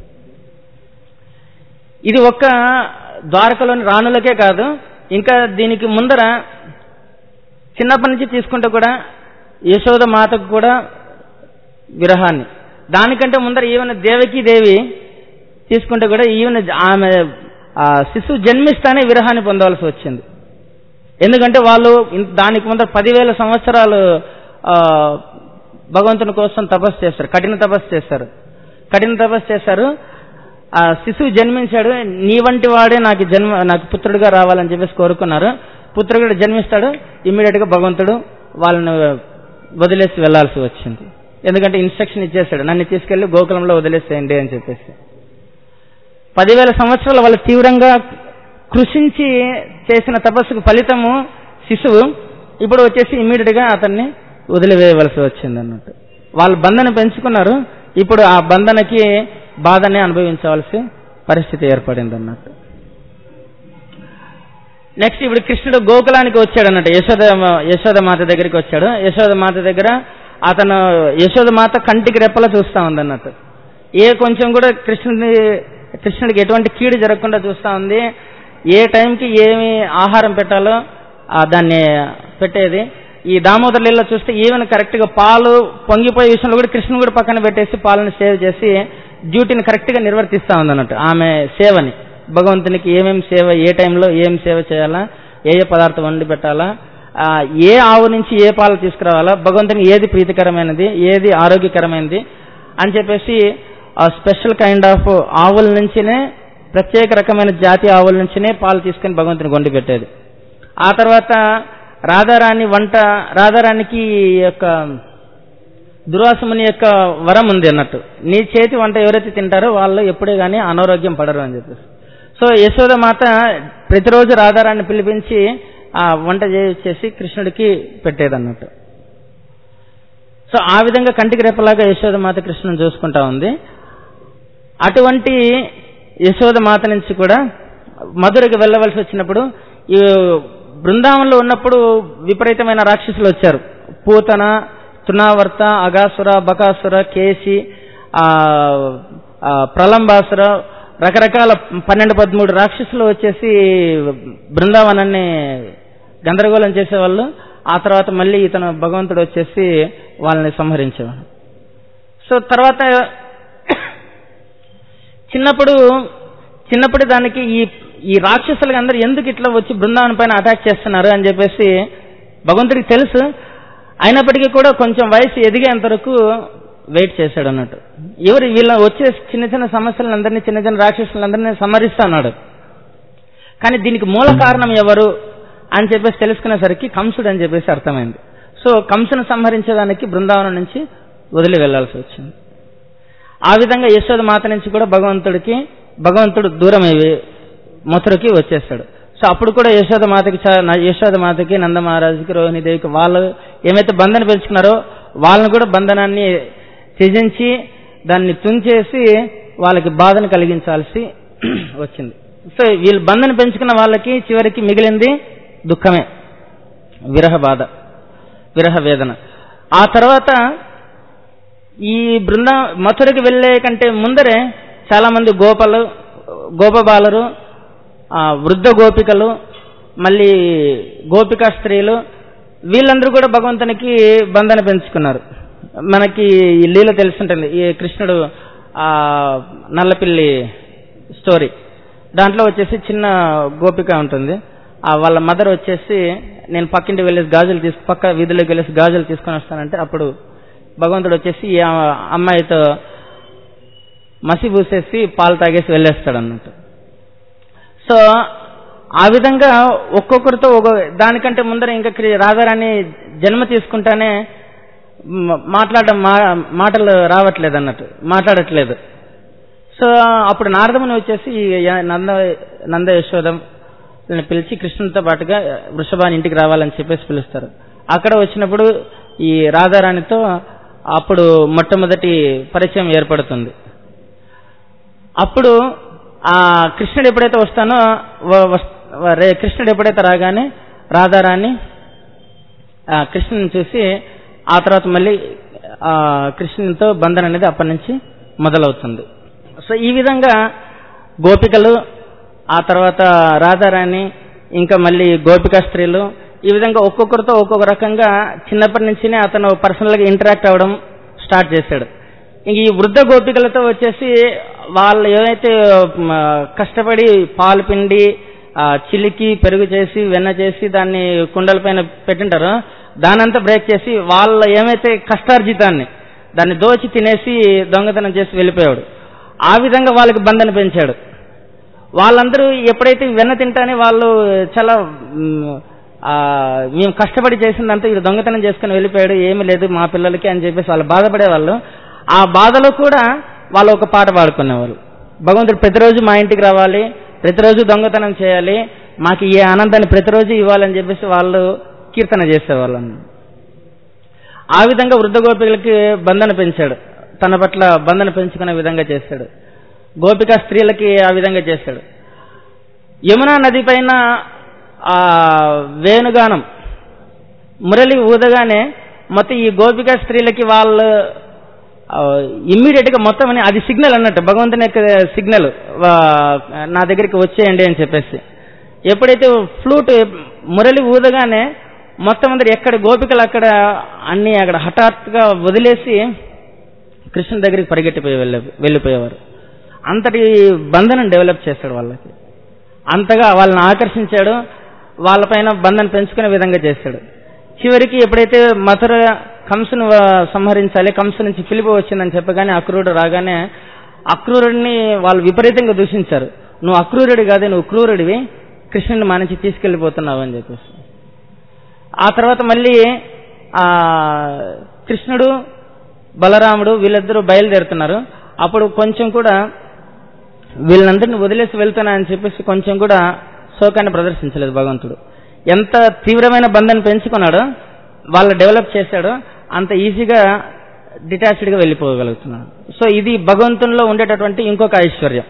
ఇది ఒక్క ద్వారకలోని రాణులకే కాదు ఇంకా దీనికి ముందర చిన్నప్పటి నుంచి తీసుకుంటే కూడా యశోద మాతకు కూడా విరహాన్ని దానికంటే ముందర ఈవెన దేవకి దేవి తీసుకుంటే కూడా ఈవెన ఆమె ఆ శిశువు జన్మిస్తానే విరహాన్ని పొందవలసి వచ్చింది ఎందుకంటే వాళ్ళు ఇన్- దానికి ముందర పదివేల సంవత్సరాలు ఆ, భగవంతుని కోసం తపస్సు చేస్తారు కఠిన తపస్సు చేస్తారు కఠిన తపస్సు చేశారు ఆ శిశువు జన్మించాడు నీ వంటి వాడే నాకు జన్మ నాకు పుత్రుడిగా రావాలని చెప్పేసి కోరుకున్నారు పుత్రుడు జన్మిస్తాడు ఇమ్మీడియట్ గా భగవంతుడు వాళ్ళని వదిలేసి వెళ్లాల్సి వచ్చింది ఎందుకంటే ఇన్స్ట్రక్షన్ ఇచ్చేసాడు నన్ను తీసుకెళ్లి గోకులంలో వదిలేసేయండి అని చెప్పేసి పదివేల సంవత్సరాలు వాళ్ళు తీవ్రంగా కృషించి చేసిన తపస్సుకు ఫలితము శిశువు ఇప్పుడు వచ్చేసి ఇమ్మీడియట్ గా అతన్ని వదిలివేయవలసి వచ్చింది అన్నట్టు వాళ్ళు బంధన పెంచుకున్నారు ఇప్పుడు ఆ బంధనకి బాధనే అనుభవించవలసి పరిస్థితి ఏర్పడింది అన్నట్టు నెక్స్ట్ ఇప్పుడు కృష్ణుడు గోకులానికి వచ్చాడు అన్నట్టు యశోద యశోద మాత దగ్గరికి వచ్చాడు యశోద మాత దగ్గర అతను యశోద మాత కంటికి రెప్పలా చూస్తా ఉంది అన్నట్టు ఏ కొంచెం కూడా కృష్ణుడి కృష్ణుడికి ఎటువంటి కీడు జరగకుండా చూస్తా ఉంది ఏ టైంకి ఏమి ఆహారం పెట్టాలో ఆ దాన్ని పెట్టేది ఈ దామోదర లీలలో చూస్తే ఈవెన్ కరెక్ట్ గా పాలు పొంగిపోయే విషయంలో కూడా కృష్ణుడు కూడా పక్కన పెట్టేసి పాలను సేవ్ చేసి డ్యూటీని కరెక్ట్ గా నిర్వర్తిస్తా ఉంది అన్నట్టు ఆమె సేవని భగవంతునికి ఏమేమి సేవ ఏ టైంలో ఏం సేవ చేయాలా ఏ ఏ పదార్థం వండి పెట్టాలా ఆ, ఏ ఆవు నుంచి ఏ పాలు తీసుకురావాలా భగవంతునికి ఏది ప్రీతికరమైనది ఏది ఆరోగ్యకరమైనది అని చెప్పేసి ఆ స్పెషల్ కైండ్ ఆఫ్ ఆవుల నుంచినే ప్రత్యేక రకమైన జాతి ఆవుల నుంచినే పాలు తీసుకుని భగవంతుని వండి పెట్టేది ఆ తర్వాత రాధారాణి వంట రాధారాణికి ఈ యొక్క దుర్వాసముని యొక్క వరం ఉంది అన్నట్టు నీ చేతి వంట ఎవరైతే తింటారో వాళ్ళు ఎప్పుడే గానీ అనారోగ్యం పడరు అని చెప్పేసి సో యశోద మాత ప్రతిరోజు రాధారాన్ని పిలిపించి ఆ వంట చేసి కృష్ణుడికి పెట్టేదన్నట్టు సో ఆ విధంగా కంటికి రెప్పలాగా యశోద మాత కృష్ణుని చూసుకుంటా ఉంది అటువంటి యశోద మాత నుంచి కూడా మధురకి వెళ్ళవలసి వచ్చినప్పుడు ఈ బృందావనంలో ఉన్నప్పుడు విపరీతమైన రాక్షసులు వచ్చారు పూతన తృణావర్త అగాసుర బకాసుర కేసి ఆ ఆ, ప్రలంబాసుర రకరకాల పన్నెండు పదమూడు రాక్షసులు వచ్చేసి బృందావనాన్ని గందరగోళం చేసేవాళ్ళు ఆ తర్వాత మళ్ళీ ఇతను భగవంతుడు వచ్చేసి వాళ్ళని సంహరించేవాడు సో తర్వాత చిన్నప్పుడు చిన్నప్పుడు దానికి ఈ ఈ రాక్షసులకి అందరూ ఎందుకు ఇట్లా వచ్చి బృందావనం పైన అటాక్ చేస్తున్నారు అని చెప్పేసి భగవంతుడికి తెలుసు అయినప్పటికీ కూడా కొంచెం వయసు ఎదిగేంత వరకు వెయిట్ చేశాడు అన్నట్టు ఎవరు వీళ్ళ వచ్చే చిన్న చిన్న సమస్యలందరినీ చిన్న చిన్న రాక్షసులందరినీ సమరిస్తున్నాడు కానీ దీనికి మూల కారణం ఎవరు అని చెప్పేసి తెలుసుకునేసరికి కంసుడు అని చెప్పేసి అర్థమైంది సో కంసును సంహరించేదానికి బృందావనం నుంచి వదిలి వెళ్లాల్సి వచ్చింది ఆ విధంగా యశోద మాత నుంచి కూడా భగవంతుడికి భగవంతుడు దూరం అయ్యి మథురకి వచ్చేస్తాడు సో అప్పుడు కూడా యశోద మాతకి చా- న- యశోద మాతకి నంద మహారాజుకి రోహిణి దేవికి వాళ్ళు ఏమైతే బంధన పెంచుకున్నారో వాళ్ళని కూడా బంధనాన్ని త్యజించి దాన్ని తుంచేసి వాళ్ళకి బాధను కలిగించాల్సి వచ్చింది సో వీళ్ళు బంధన పెంచుకున్న వాళ్ళకి చివరికి మిగిలింది దుఃఖమే విరహ బాధ విరహ వేదన ఆ తర్వాత ఈ బృంద మథురకి వెళ్ళే కంటే ముందరే చాలా మంది గోపలు గోపబాలరు ఆ, వృద్ధ గోపికలు మళ్ళీ గోపికా స్త్రీలు వీళ్ళందరూ కూడా భగవంతునికి బంధన పెంచుకున్నారు మనకి ఈ లీల తెలుసుంటుంది ఈ కృష్ణుడు ఆ నల్లపిల్లి స్టోరీ దాంట్లో వచ్చేసి చిన్న గోపిక ఉంటుంది ఆ వాళ్ళ మదర్ వచ్చేసి నేను పక్కింటి వెళ్ళేసి గాజులు తీసుకు పక్క వీధిలోకి వెళ్ళేసి గాజులు తీసుకొని వస్తానంటే అప్పుడు భగవంతుడు వచ్చేసి ఈ ఆ- అమ్మాయితో మసి పూసేసి పాలు తాగేసి వెళ్ళేస్తాడు అన్నట్టు సో ఆ విధంగా ఒక్కొక్కరితో ఒక దానికంటే ముందర ఇంకా క్రి- రాధారాణి జన్మ తీసుకుంటానే మ- మాట్లాడడం మా మాటలు రావట్లేదు అన్నట్టు మాట్లాడట్లేదు సో అప్పుడు నారదముని వచ్చేసి య- నంద నంద యశోదం వీళ్ళని పిలిచి కృష్ణునితో పాటుగా వృషభాని ఇంటికి రావాలని చెప్పేసి పిలుస్తారు అక్కడ వచ్చినప్పుడు ఈ రాధారాణితో అప్పుడు మొట్టమొదటి పరిచయం ఏర్పడుతుంది అప్పుడు ఆ కృష్ణుడు ఎప్పుడైతే వస్తానో వ- వస్- వ- రే- కృష్ణుడు ఎప్పుడైతే రాగానే రాధారాణి ఆ కృష్ణుని చూసి ఆ తర్వాత మళ్ళీ ఆ కృష్ణునితో బంధన అనేది అప్పటి నుంచి మొదలవుతుంది సో ఈ విధంగా గోపికలు ఆ తర్వాత రాధారాణి ఇంకా మళ్ళీ గోపికా స్త్రీలు ఈ విధంగా ఒక్కొక్కరితో ఒక్కొక్క రకంగా చిన్నప్పటి నుంచినే అతను పర్సనల్గా ఇంటరాక్ట్ అవ్వడం స్టార్ట్ చేశాడు ఇంక ఈ వృద్ధ గోపికలతో వచ్చేసి వాళ్ళు ఏవైతే మ, కష్టపడి పాలు పిండి ఆ, చిలికి పెరుగు చేసి వెన్న చేసి దాన్ని కుండల పైన పెట్టింటారో దానంతా బ్రేక్ చేసి వాళ్ళ ఏమైతే కష్టార్జితాన్ని దాన్ని దోచి తినేసి దొంగతనం చేసి వెళ్ళిపోయాడు ఆ విధంగా వాళ్ళకి బంధన పెంచాడు వాళ్ళందరూ ఎప్పుడైతే వెన్న తింటానే వాళ్ళు చాలా మ్, ఆ, మేము కష్టపడి చేసిందంతా ఇది దొంగతనం చేసుకుని వెళ్ళిపోయాడు ఏమీ లేదు మా పిల్లలకి అని చెప్పేసి వాళ్ళు బాధపడేవాళ్ళు ఆ బాధలో కూడా వాళ్ళు ఒక పాట పాడుకునేవాళ్ళు భగవంతుడు ప్రతిరోజు మా ఇంటికి రావాలి ప్రతిరోజు దొంగతనం చేయాలి మాకు ఈ ఆనందాన్ని ప్రతిరోజు ఇవ్వాలని చెప్పేసి వాళ్ళు కీర్తన చేసేవాళ్ళు ఆ విధంగా వృద్ధ గోపికలకి బంధన పెంచాడు తన పట్ల బంధన పెంచుకునే విధంగా చేశాడు గోపిక స్త్రీలకి ఆ విధంగా చేశాడు యమునా నది పైన ఆ వేణుగానం మురళి ఊదగానే మొత్తం ఈ గోపిక స్త్రీలకి వాళ్ళు ఇమ్మీడియట్ గా మొత్తం అని అది సిగ్నల్ అన్నట్టు భగవంతుని యొక్క సిగ్నల్ నా దగ్గరికి వచ్చేయండి అని చెప్పేసి ఎప్పుడైతే ఫ్లూట్ మురళి ఊదగానే మొత్తం అందరు ఎక్కడ గోపికలు అక్కడ అన్ని అక్కడ హఠాత్తుగా వదిలేసి కృష్ణుని దగ్గరికి పరిగెట్టిపోయి వెళ్ళి వెళ్ళిపోయేవారు అంతటి బంధనం డెవలప్ చేస్తాడు వాళ్ళకి అంతగా వాళ్ళని ఆకర్షించాడు వాళ్ళపైన బంధన పెంచుకునే విధంగా చేశాడు చివరికి ఎప్పుడైతే మథుర కంసును వ- సంహరించాలి కంసు నుంచి పిలిపి వచ్చిందని చెప్పగానే అక్రూరుడు రాగానే అక్రూరుడిని వాళ్ళు విపరీతంగా దూషించారు నువ్వు అక్రూరుడి కాదే నువ్వు క్రూరుడివి కృష్ణుని మానించి తీసుకెళ్లిపోతున్నావు అని చెప్పేసి ఆ తర్వాత మళ్ళీ ఆ కృష్ణుడు బలరాముడు వీళ్ళిద్దరూ బయలుదేరుతున్నారు అప్పుడు కొంచెం కూడా వీళ్ళందరినీ వదిలేసి వెళ్తున్నా అని చెప్పేసి కొంచెం కూడా శోకాన్ని ప్రదర్శించలేదు భగవంతుడు ఎంత తీవ్రమైన బంధాన్ని పెంచుకున్నాడో వాళ్ళు డెవలప్ చేశాడో అంత ఈజీగా డిటాచ్డ్గా వెళ్ళిపోగలుగుతున్నాడు సో ఇది భగవంతునిలో ఉండేటటువంటి ఇంకొక ఐశ్వర్యం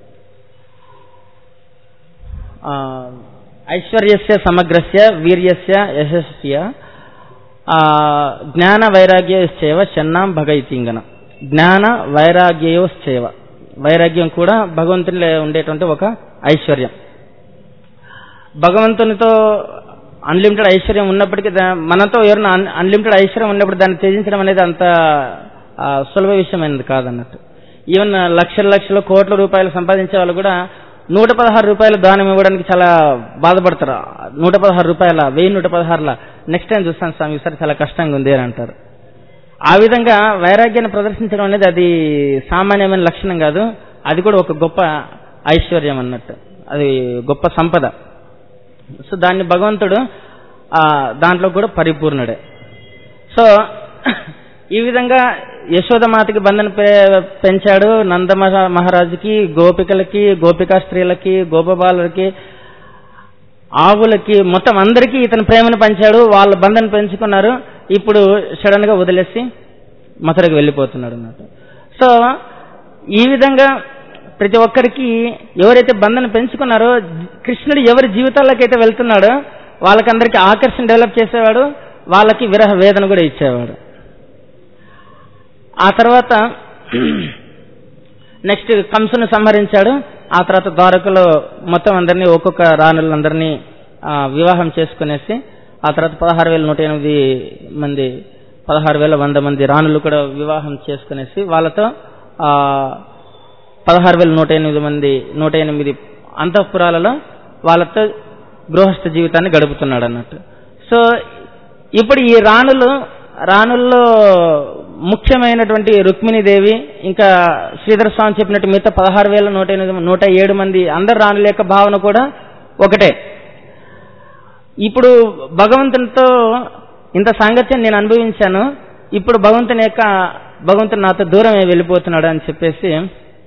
ఆ, ఐశ్వర్యస్య సమగ్రస్య వీర్యస్య యశస్య ఆ, జ్ఞాన వైరాగ్యశ్చేవ చెన్నాం భగైతింగన జ్ఞాన వైరాగ్యయోశ్చేవ వైరాగ్యం కూడా భగవంతునిలో ఉండేటువంటి ఒక ఐశ్వర్యం భగవంతునితో అన్లిమిటెడ్ ఐశ్వర్యం ఉన్నప్పటికీ దా- మనతో ఎవరైనా అన్లిమిటెడ్ ఐశ్వర్యం ఉన్నప్పుడు దాన్ని త్యజించడం అనేది అంత ఆ, సులభ విషయమైనది కాదన్నట్టు ఈవెన్ లక్షల లక్షల కోట్ల రూపాయలు సంపాదించే వాళ్ళు కూడా నూట పదహారు రూపాయలు దానం ఇవ్వడానికి చాలా బాధపడతారు నూట పదహారు రూపాయల వెయ్యి నూట పదహారుల నెక్స్ట్ టైం చూస్తాను స్వామి ఈసారి చాలా కష్టంగా ఉంది అని అంటారు ఆ విధంగా వైరాగ్యాన్ని ప్రదర్శించడం అనేది అది సామాన్యమైన లక్షణం కాదు అది కూడా ఒక గొప్ప ఐశ్వర్యం అన్నట్టు అది గొప్ప సంపద సో దాన్ని భగవంతుడు ఆ, దాంట్లో కూడా పరిపూర్ణుడే సో ఈ విధంగా యశోదమాతకి బంధన పె- పెంచాడు నంద మహా- మహారాజుకి గోపికలకి గోపికా స్త్రీలకి గోపబాలులకి ఆవులకి మొత్తం అందరికీ ఇతని ప్రేమను పంచాడు వాళ్ళ బంధన పెంచుకున్నారు ఇప్పుడు సడన్ గా వదిలేసి మథురకు వెళ్ళిపోతున్నాడు అన్నమాట సో ఈ విధంగా ప్రతి ఒక్కరికి ఎవరైతే బంధన పెంచుకున్నారో కృష్ణుడు ఎవరి జీవితాల్లోకి అయితే వెళ్తున్నాడో వాళ్ళకందరికీ ఆకర్షణ డెవలప్ చేసేవాడు వాళ్ళకి విరహ వేదన కూడా ఇచ్చేవాడు ఆ తర్వాత నెక్స్ట్ కంసును సంహరించాడు ఆ తర్వాత ద్వారకలో మొత్తం అందరినీ ఒక్కొక్క రాణులందరినీ ఆ, వివాహం చేసుకునేసి ఆ తర్వాత పదహారు వేల నూట ఎనిమిది మంది పదహారు వేల వంద మంది రాణులు కూడా వివాహం చేసుకునేసి వాళ్ళతో ఆ పదహారు వేల నూట ఎనిమిది మంది నూట ఎనిమిది అంతఃపురాలలో వాళ్ళతో గృహస్థ జీవితాన్ని గడుపుతున్నాడు అన్నట్టు సో ఇప్పుడు ఈ రాణులు రాణుల్లో ముఖ్యమైనటువంటి రుక్మిణీదేవి ఇంకా శ్రీధర స్వామి చెప్పినట్టు మిగతా పదహారు వేల నూట ఎనిమిది నూట ఏడు మంది అందరు రాణుల యొక్క భావన కూడా ఒకటే ఇప్పుడు భగవంతునితో ఇంత సాంగత్యం నేను అనుభవించాను ఇప్పుడు భగవంతుని యొక్క భగవంతుడు నాతో దూరం వెళ్ళిపోతున్నాడు అని చెప్పేసి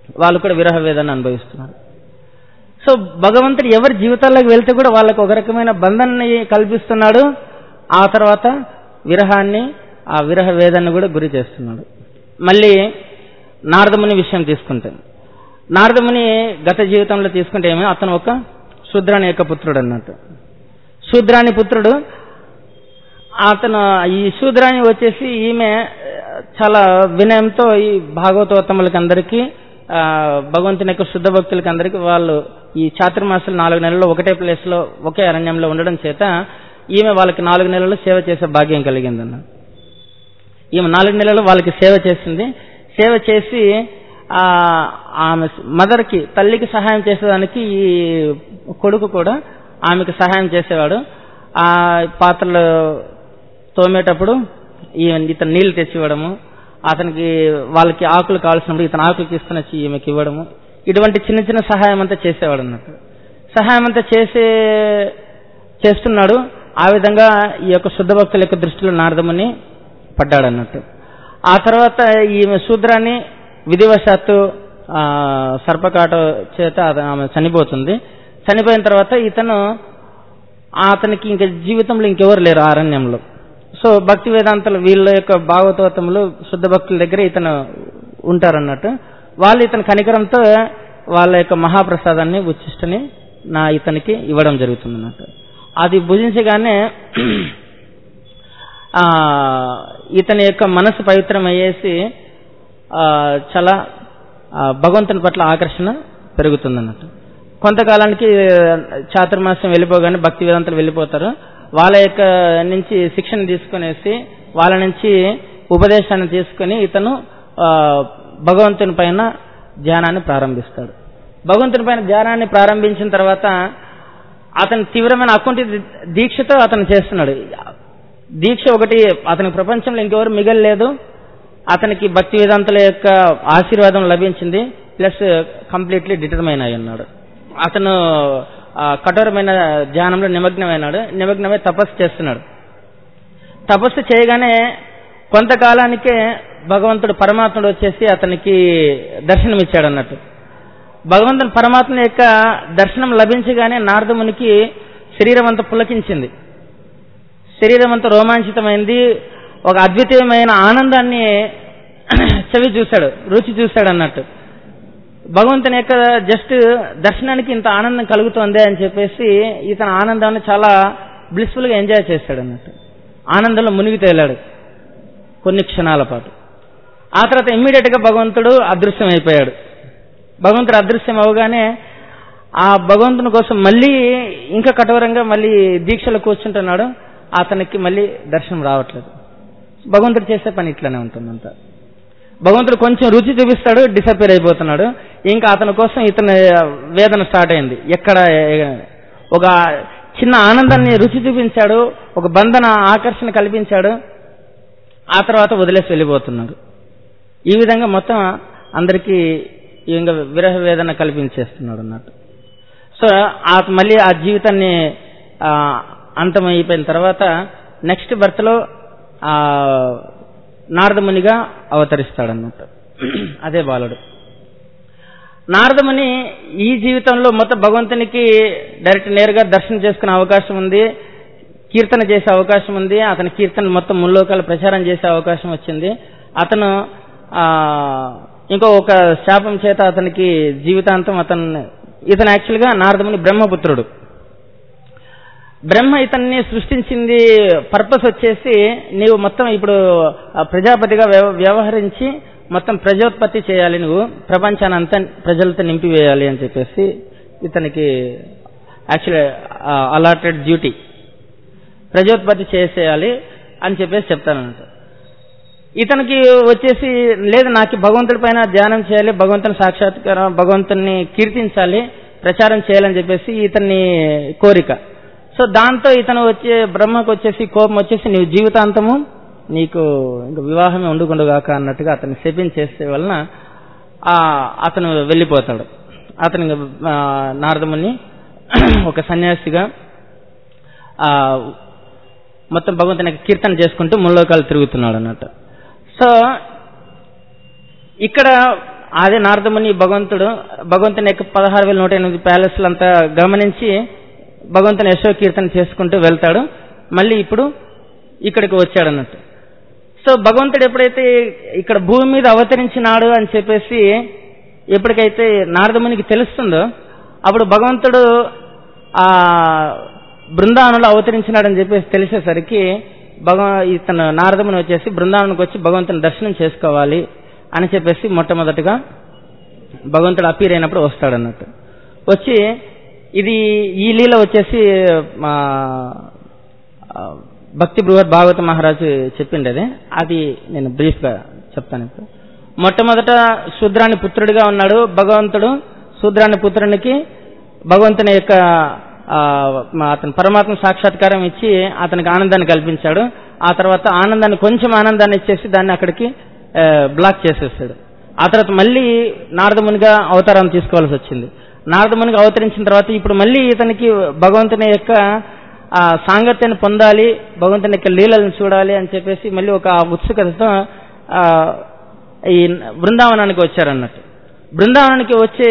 వాళ్ళు కూడా విరహ వేదన అనుభవిస్తున్నారు సో భగవంతుడు ఎవరి జీవితాల్లోకి వెళ్తే కూడా వాళ్ళకి ఒక రకమైన బంధాన్ని కల్పిస్తున్నాడు ఆ తర్వాత విరహాన్ని ఆ విరహ వేదన కూడా గురి చేస్తున్నాడు మళ్ళీ నారదముని విషయం తీసుకుంటే నారదముని గత జీవితంలో తీసుకుంటే ఏమో అతను ఒక శూద్రాని యొక్క పుత్రుడు అన్నట్టు శూద్రాని పుత్రుడు అతను ఈ శూద్రాని వచ్చేసి ఈమె చాలా వినయంతో ఈ భాగవతోత్తములకి అందరికీ ఆ, భగవంతుని యొక్క శుద్ధ భక్తులకి అందరికీ వాళ్ళు ఈ చాతుర్మాసాలు నాలుగు నెలల్లో ఒకటే ప్లేస్ లో ఒకే అరణ్యంలో ఉండడం చేత ఈమె వాళ్ళకి నాలుగు నెలలు సేవ చేసే భాగ్యం కలిగిందన్న ఈమె నాలుగు నెలలు వాళ్ళకి సేవ చేసింది సేవ చేసి ఆ ఆమె మదర్కి తల్లికి సహాయం చేసేదానికి ఈ కొడుకు కూడా ఆమెకు సహాయం చేసేవాడు ఆ పాత్రలు తోమేటప్పుడు ఈ ఇతను నీళ్లు తెచ్చివ్వడము అతనికి వాళ్ళకి ఆకులు కావాల్సినప్పుడు ఇతను ఆకులు తీసుకుని వచ్చి ఈమెకి ఇవ్వడము ఇటువంటి చిన్న చిన్న సహాయం అంతా చేసేవాడు అన్నట్టు సహాయం అంతా చేసే చేస్తున్నాడు ఆ విధంగా ఈ యొక్క శుద్ధ భక్తుల యొక్క దృష్టిలో నారదముని పడ్డాడు అన్నట్టు ఆ తర్వాత ఈమె శూద్రాన్ని విధివశాత్తు ఆ, సర్పకాట చేత అత- ఆమె చనిపోతుంది చనిపోయిన తర్వాత ఇతను అతనికి ఇంకా జీవితంలో ఇంకెవరు లేరు ఆ అరణ్యంలో సో భక్తి వేదాంతలు వీళ్ళ యొక్క భాగవతోత్తములు శుద్ధ భక్తుల దగ్గర ఇతను ఉంటారన్నట్టు వాళ్ళు ఇతని కనికరంతో వాళ్ళ యొక్క మహాప్రసాదాన్ని ఉచ్చిష్టని నా ఇతనికి ఇవ్వడం జరుగుతుంది అన్నట్టు అది భుజించగానే ఆ, ఇతని యొక్క మనసు పవిత్రమయ్యేసి ఆ, చాలా ఆ, భగవంతుని పట్ల ఆకర్షణ పెరుగుతుందన్నట్టు కొంతకాలానికి చాతుర్మాసం వెళ్ళిపోగానే భక్తి వేదాంతలు వెళ్ళిపోతారు వాళ్ళ యొక్క నుంచి శిక్షణ తీసుకునేసి వాళ్ళ నుంచి ఉపదేశాన్ని తీసుకుని ఇతను ఆ, భగవంతుని పైన ధ్యానాన్ని ప్రారంభిస్తాడు భగవంతుని పైన ధ్యానాన్ని ప్రారంభించిన తర్వాత అతని తీవ్రమైన అకుంఠి దీక్షతో అతను చేస్తున్నాడు దీక్ష ఒకటి అతనికి ప్రపంచంలో ఇంకెవరు మిగలలేదు అతనికి భక్తి వేదాంతుల యొక్క ఆశీర్వాదం లభించింది ప్లస్ కంప్లీట్లీ డిటర్మైన్ అయి ఉన్నాడు అతను ఆ, కఠోరమైన ధ్యానంలో నిమగ్నమైనాడు నిమగ్నమై తపస్సు చేస్తున్నాడు తపస్సు చేయగానే కొంతకాలానికే భగవంతుడు పరమాత్ముడు వచ్చేసి అతనికి దర్శనమిచ్చాడు అన్నట్టు భగవంతుని పరమాత్మ యొక్క దర్శనం లభించగానే నారదమునికి శరీరం అంతా పులకించింది శరీరం అంతా రోమాంచితమైంది ఒక అద్వితీయమైన ఆనందాన్ని చెవి చూశాడు రుచి చూశాడు అన్నట్టు భగవంతుని యొక్క జస్ట్ దర్శనానికి ఇంత ఆనందం కలుగుతోంది అని చెప్పేసి ఇతని ఆనందాన్ని చాలా బ్లిస్ఫుల్ గా ఎంజాయ్ చేశాడు అన్నట్టు ఆనందంలో మునిగి తేలాడు కొన్ని క్షణాల పాటు ఆ తర్వాత ఇమ్మీడియట్ గా భగవంతుడు అదృశ్యం అయిపోయాడు భగవంతుడు అదృశ్యం అవగానే ఆ భగవంతుని కోసం మళ్ళీ ఇంకా కఠోరంగా మళ్ళీ దీక్షలో కూర్చుంటున్నాడు అతనికి మళ్ళీ దర్శనం రావట్లేదు భగవంతుడు చేసే పని ఇట్లానే ఉంటుందంతా భగవంతుడు కొంచెం రుచి చూపిస్తాడు డిసపేర్ అయిపోతున్నాడు ఇంకా అతని కోసం ఇతని వేదన స్టార్ట్ అయింది ఎక్కడ ఏ- ఒక చిన్న ఆనందాన్ని రుచి చూపించాడు ఒక బంధన ఆకర్షణ కల్పించాడు ఆ తర్వాత వదిలేసి వెళ్ళిపోతున్నాడు ఈ విధంగా మొత్తం అందరికీ ఇంకా విరహ వేదన కల్పించేస్తున్నాడు అన్నట్టు సో ఆ మళ్ళీ ఆ జీవితాన్ని ఆ, అంతమైపోయిన తర్వాత నెక్స్ట్ బర్త్లో ఆ నారదమునిగా అవతరిస్తాడన్నట్టు అదే బాలుడు నారదముని ఈ జీవితంలో మొత్తం భగవంతునికి డైరెక్ట్ నేరుగా దర్శనం చేసుకునే అవకాశం ఉంది కీర్తన చేసే అవకాశం ఉంది అతని కీర్తన మొత్తం ముల్లోకాలు ప్రచారం చేసే అవకాశం వచ్చింది అతను ఆ ఇంకో ఒక శాపం చేత అతనికి జీవితాంతం అతను ఇతను యాక్చువల్గా నారదముని బ్రహ్మపుత్రుడు బ్రహ్మ ఇతన్ని సృష్టించింది పర్పస్ వచ్చేసి నీవు మొత్తం ఇప్పుడు ఆ ప్రజాపతిగా వ్యవ- వ్యవహరించి మొత్తం ప్రజోత్పత్తి చేయాలి నువ్వు ప్రపంచాన్ని అంతా ప్రజలతో నింపివేయాలి అని చెప్పేసి ఇతనికి యాక్చువల్ అలాటెడ్ డ్యూటీ ప్రజోత్పత్తి చేసేయాలి అని చెప్పేసి చెప్తానంట ఇతనికి వచ్చేసి లేదు నాకు భగవంతుడి పైన ధ్యానం చేయాలి భగవంతుని సాక్షాత్కారం భగవంతుని కీర్తించాలి ప్రచారం చేయాలని చెప్పేసి ఇతన్ని కోరిక సో దాంతో ఇతను వచ్చే బ్రహ్మకు వచ్చేసి కోపం వచ్చేసి నీవు జీవితాంతము నీకు ఇంక వివాహమే ఉండుకుండుగాక అన్నట్టుగా అతన్ని శపించేసే వలన ఆ అతను వెళ్ళిపోతాడు అతను ఇంక, ఆ, నారదముని ఒక సన్యాసిగా ఆ మొత్తం భగవంతుని యొక్క కీర్తన చేసుకుంటూ ముల్లోకాలు తిరుగుతున్నాడు అన్నట్టు సో ఇక్కడ అదే నారదముని భగవంతుడు భగవంతుని యొక్క పదహారు వేల నూట ఎనిమిది ప్యాలెస్లు అంతా గమనించి భగవంతుని యశో కీర్తన చేసుకుంటూ వెళ్తాడు మళ్ళీ ఇప్పుడు ఇక్కడికి వచ్చాడు అన్నట్టు సో భగవంతుడు ఎప్పుడైతే ఇక్కడ భూమి మీద అవతరించినాడు అని చెప్పేసి ఎప్పటికైతే నారదమునికి తెలుస్తుందో అప్పుడు భగవంతుడు ఆ బృందావనంలో అవతరించినాడని చెప్పేసి తెలిసేసరికి భగవ ఇతను నారదముని వచ్చేసి బృందావనానికి వచ్చి భగవంతుని దర్శనం చేసుకోవాలి అని చెప్పేసి మొట్టమొదటిగా భగవంతుడు అపీర్ అయినప్పుడు వస్తాడు అన్నట్టు వచ్చి ఇది ఈ లీల వచ్చేసి మా ఆ, భక్తి బృహత్ భాగవత మహారాజు చెప్పింది అది అది నేను బ్రీఫ్ గా చెప్తాను ఇప్పుడు మొట్టమొదట శూద్రాని పుత్రుడిగా ఉన్నాడు భగవంతుడు శూద్రాని పుత్రునికి భగవంతుని యొక్క ఆ, మా అతని పరమాత్మ సాక్షాత్కారం ఇచ్చి అతనికి ఆనందాన్ని కల్పించాడు ఆ తర్వాత ఆనందాన్ని కొంచెం ఆనందాన్ని ఇచ్చేసి దాన్ని అక్కడికి ఆ, బ్లాక్ చేసేస్తాడు ఆ తర్వాత మళ్ళీ నారదమునిగా అవతారం తీసుకోవాల్సి వచ్చింది నారదమునిగా అవతరించిన తర్వాత ఇప్పుడు మళ్ళీ ఇతనికి భగవంతుని యొక్క ఆ సాంగత్యాన్ని పొందాలి భగవంతుని యొక్క లీలలను చూడాలి అని చెప్పేసి మళ్ళీ ఒక ఉత్సుకతతో ఆ, ఈ బృందావనానికి వచ్చారన్నట్టు బృందావనానికి వచ్చి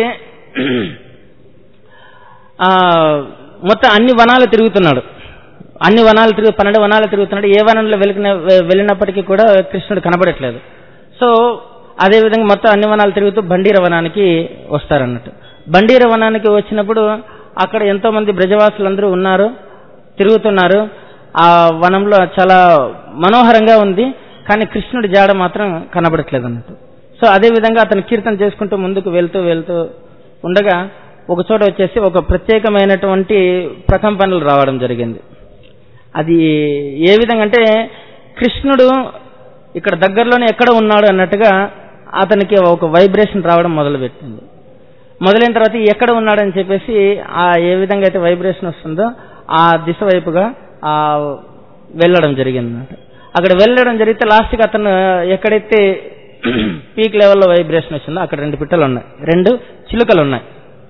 ఆ, మొత్తం అన్ని వనాలు తిరుగుతున్నాడు అన్ని వనాలు తిరుగు పన్నెండు వనాలు తిరుగుతున్నాడు ఏ వనంలో వెలిగిన వెళ్ళినప్పటికీ కూడా కృష్ణుడు కనబడట్లేదు సో అదే విధంగా మొత్తం అన్ని వనాలు తిరుగుతూ బండీర వనానికి వస్తారన్నట్టు బండీర వనానికి వచ్చినప్పుడు అక్కడ ఎంతో మంది బ్రజవాసులందరూ ఉన్నారు తిరుగుతున్నారు ఆ వనంలో చాలా మనోహరంగా ఉంది కానీ కృష్ణుడి జాడ మాత్రం కనబడట్లేదు అన్నట్టు సో అదే విధంగా అతను కీర్తన చేసుకుంటూ ముందుకు వెళ్తూ వెళ్తూ ఉండగా ఒక చోట వచ్చేసి ఒక ప్రత్యేకమైనటువంటి ప్రకంపనలు రావడం జరిగింది అది ఏ విధంగా అంటే కృష్ణుడు ఇక్కడ దగ్గరలోనే ఎక్కడ ఉన్నాడు అన్నట్టుగా అతనికి ఒక వైబ్రేషన్ రావడం మొదలుపెట్టింది మొదలైన తర్వాత ఎక్కడ ఉన్నాడని చెప్పేసి ఆ ఏ విధంగా అయితే వైబ్రేషన్ వస్తుందో ఆ దిశ వైపుగా ఆ వెళ్ళడం జరిగింది అన్నమాట అక్కడ వెళ్ళడం జరిగితే లాస్ట్కి అతను ఎక్కడైతే పీక్ లెవెల్లో వైబ్రేషన్ వచ్చిందో అక్కడ రెండు పిట్టలు ఉన్నాయి రెండు చిలుకలు ఉన్నాయి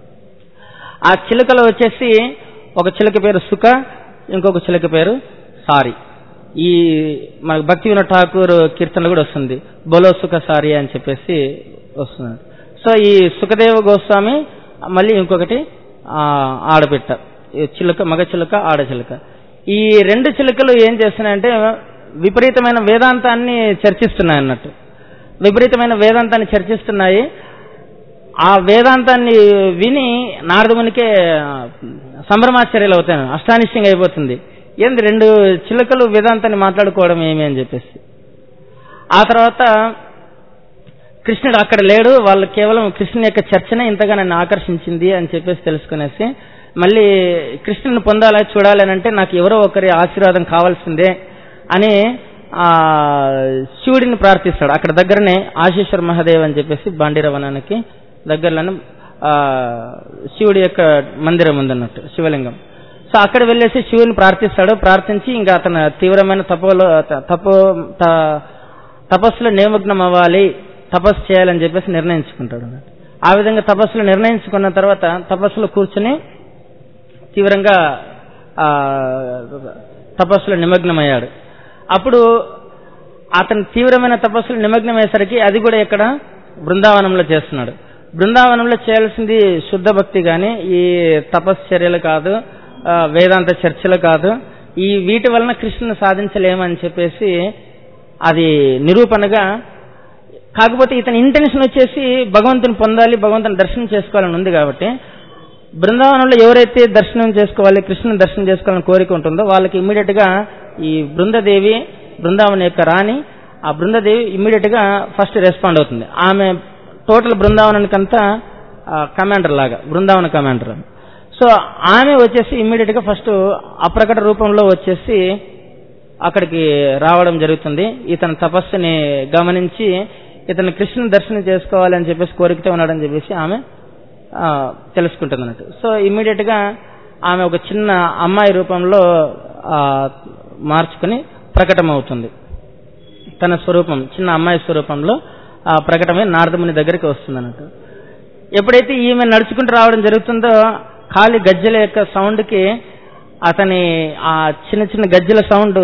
ఆ చిలుకలు వచ్చేసి ఒక చిలుక పేరు సుఖ ఇంకొక చిలుక పేరు సారి ఈ మనకు భక్తి వినోద్ ఠాకూర్ కీర్తనలు కూడా వస్తుంది బోలో సుఖ సారి అని చెప్పేసి వస్తుంది సో ఈ సుఖదేవ గోస్వామి మళ్ళీ ఇంకొకటి ఆ, ఆడపిట్ట ఈ చిలుక మగ చిలుక ఆడ చిలుక ఈ రెండు చిలుకలు ఏం చేస్తున్నాయంటే విపరీతమైన వేదాంతాన్ని చర్చిస్తున్నాయి అన్నట్టు విపరీతమైన వేదాంతాన్ని చర్చిస్తున్నాయి ఆ వేదాంతాన్ని విని నారదమునికే సంభ్రమాశ్చర్యాలు అవుతాను అష్టానిష్టంగా అయిపోతుంది ఏంది రెండు చిలుకలు వేదాంతాన్ని మాట్లాడుకోవడం ఏమి అని చెప్పేసి ఆ తర్వాత కృష్ణుడు అక్కడ లేడు వాళ్ళు కేవలం కృష్ణుని యొక్క చర్చనే ఇంతగా నన్ను ఆకర్షించింది అని చెప్పేసి తెలుసుకునేసి మళ్ళీ కృష్ణుని పొందాలా చూడాలి అని అంటే నాకు ఎవరో ఒకరి ఆశీర్వాదం కావాల్సిందే అని ఆ శివుడిని ప్రార్థిస్తాడు అక్కడ దగ్గరనే ఆశీశ్వర మహాదేవ్ అని చెప్పేసి బాండీర వనానికి దగ్గరలోనే ఆ, శివుడి యొక్క మందిరం ఉందన్నట్టు శివలింగం సో అక్కడ వెళ్ళేసి శివుని ప్రార్థిస్తాడు ప్రార్థించి ఇంకా అతను తీవ్రమైన తపోలో త- తపో త- తపస్సులో నిమగ్నం అవ్వాలి తపస్సు చేయాలని చెప్పేసి నిర్ణయించుకుంటాడు అన్నట్టు ఆ విధంగా తపస్సులో నిర్ణయించుకున్న తర్వాత తపస్సులో కూర్చుని తీవ్రంగా ఆ, తపస్సులో నిమగ్నమయ్యాడు అప్పుడు అతను తీవ్రమైన తపస్సులో నిమగ్నమయ్యేసరికి అది కూడా ఇక్కడ బృందావనంలో చేస్తున్నాడు బృందావనంలో చేయాల్సింది శుద్ధ భక్తి కానీ ఈ తపస్సు చర్యలు కాదు ఆ, వేదాంత చర్చలు కాదు ఈ వీటి వలన కృష్ణుని సాధించలేమని చెప్పేసి అది నిరూపణగా కాకపోతే ఇతని ఇంటెన్షన్ వచ్చేసి భగవంతుని పొందాలి భగవంతుని దర్శనం చేసుకోవాలని ఉంది కాబట్టి బృందావనంలో ఎవరైతే దర్శనం చేసుకోవాలి కృష్ణుని దర్శనం చేసుకోవాలని కోరిక ఉంటుందో వాళ్ళకి ఇమ్మీడియట్ గా ఈ బృందదేవి బృందావనం యొక్క రాణి ఆ బృందదేవి ఇమ్మీడియట్ గా ఫస్ట్ రెస్పాండ్ అవుతుంది ఆమె టోటల్ బృందావనానికంతా కమాండర్ లాగా బృందావన కమాండర్ సో ఆమె వచ్చేసి ఇమ్మీడియట్ గా ఫస్ట్ అప్రకట రూపంలో వచ్చేసి అక్కడికి రావడం జరుగుతుంది ఇతని తపస్సుని గమనించి ఇతను కృష్ణుని దర్శనం చేసుకోవాలని చెప్పేసి కోరికతో ఉన్నాడని చెప్పేసి ఆమె ఆ, తెలుసుకుంటుంది అన్నట్టు సో ఇమ్మీడియట్ గా ఆమె ఒక చిన్న అమ్మాయి రూపంలో ఆ, మార్చుకుని ప్రకటమవుతుంది తన స్వరూపం చిన్న అమ్మాయి స్వరూపంలో ఆ, ప్రకటమై నారదముని దగ్గరికి వస్తుంది అన్నట్టు ఎప్పుడైతే ఈమె నడుచుకుంటూ రావడం జరుగుతుందో ఖాళీ గజ్జల యొక్క సౌండ్కి అతని ఆ చిన్న చిన్న గజ్జల సౌండ్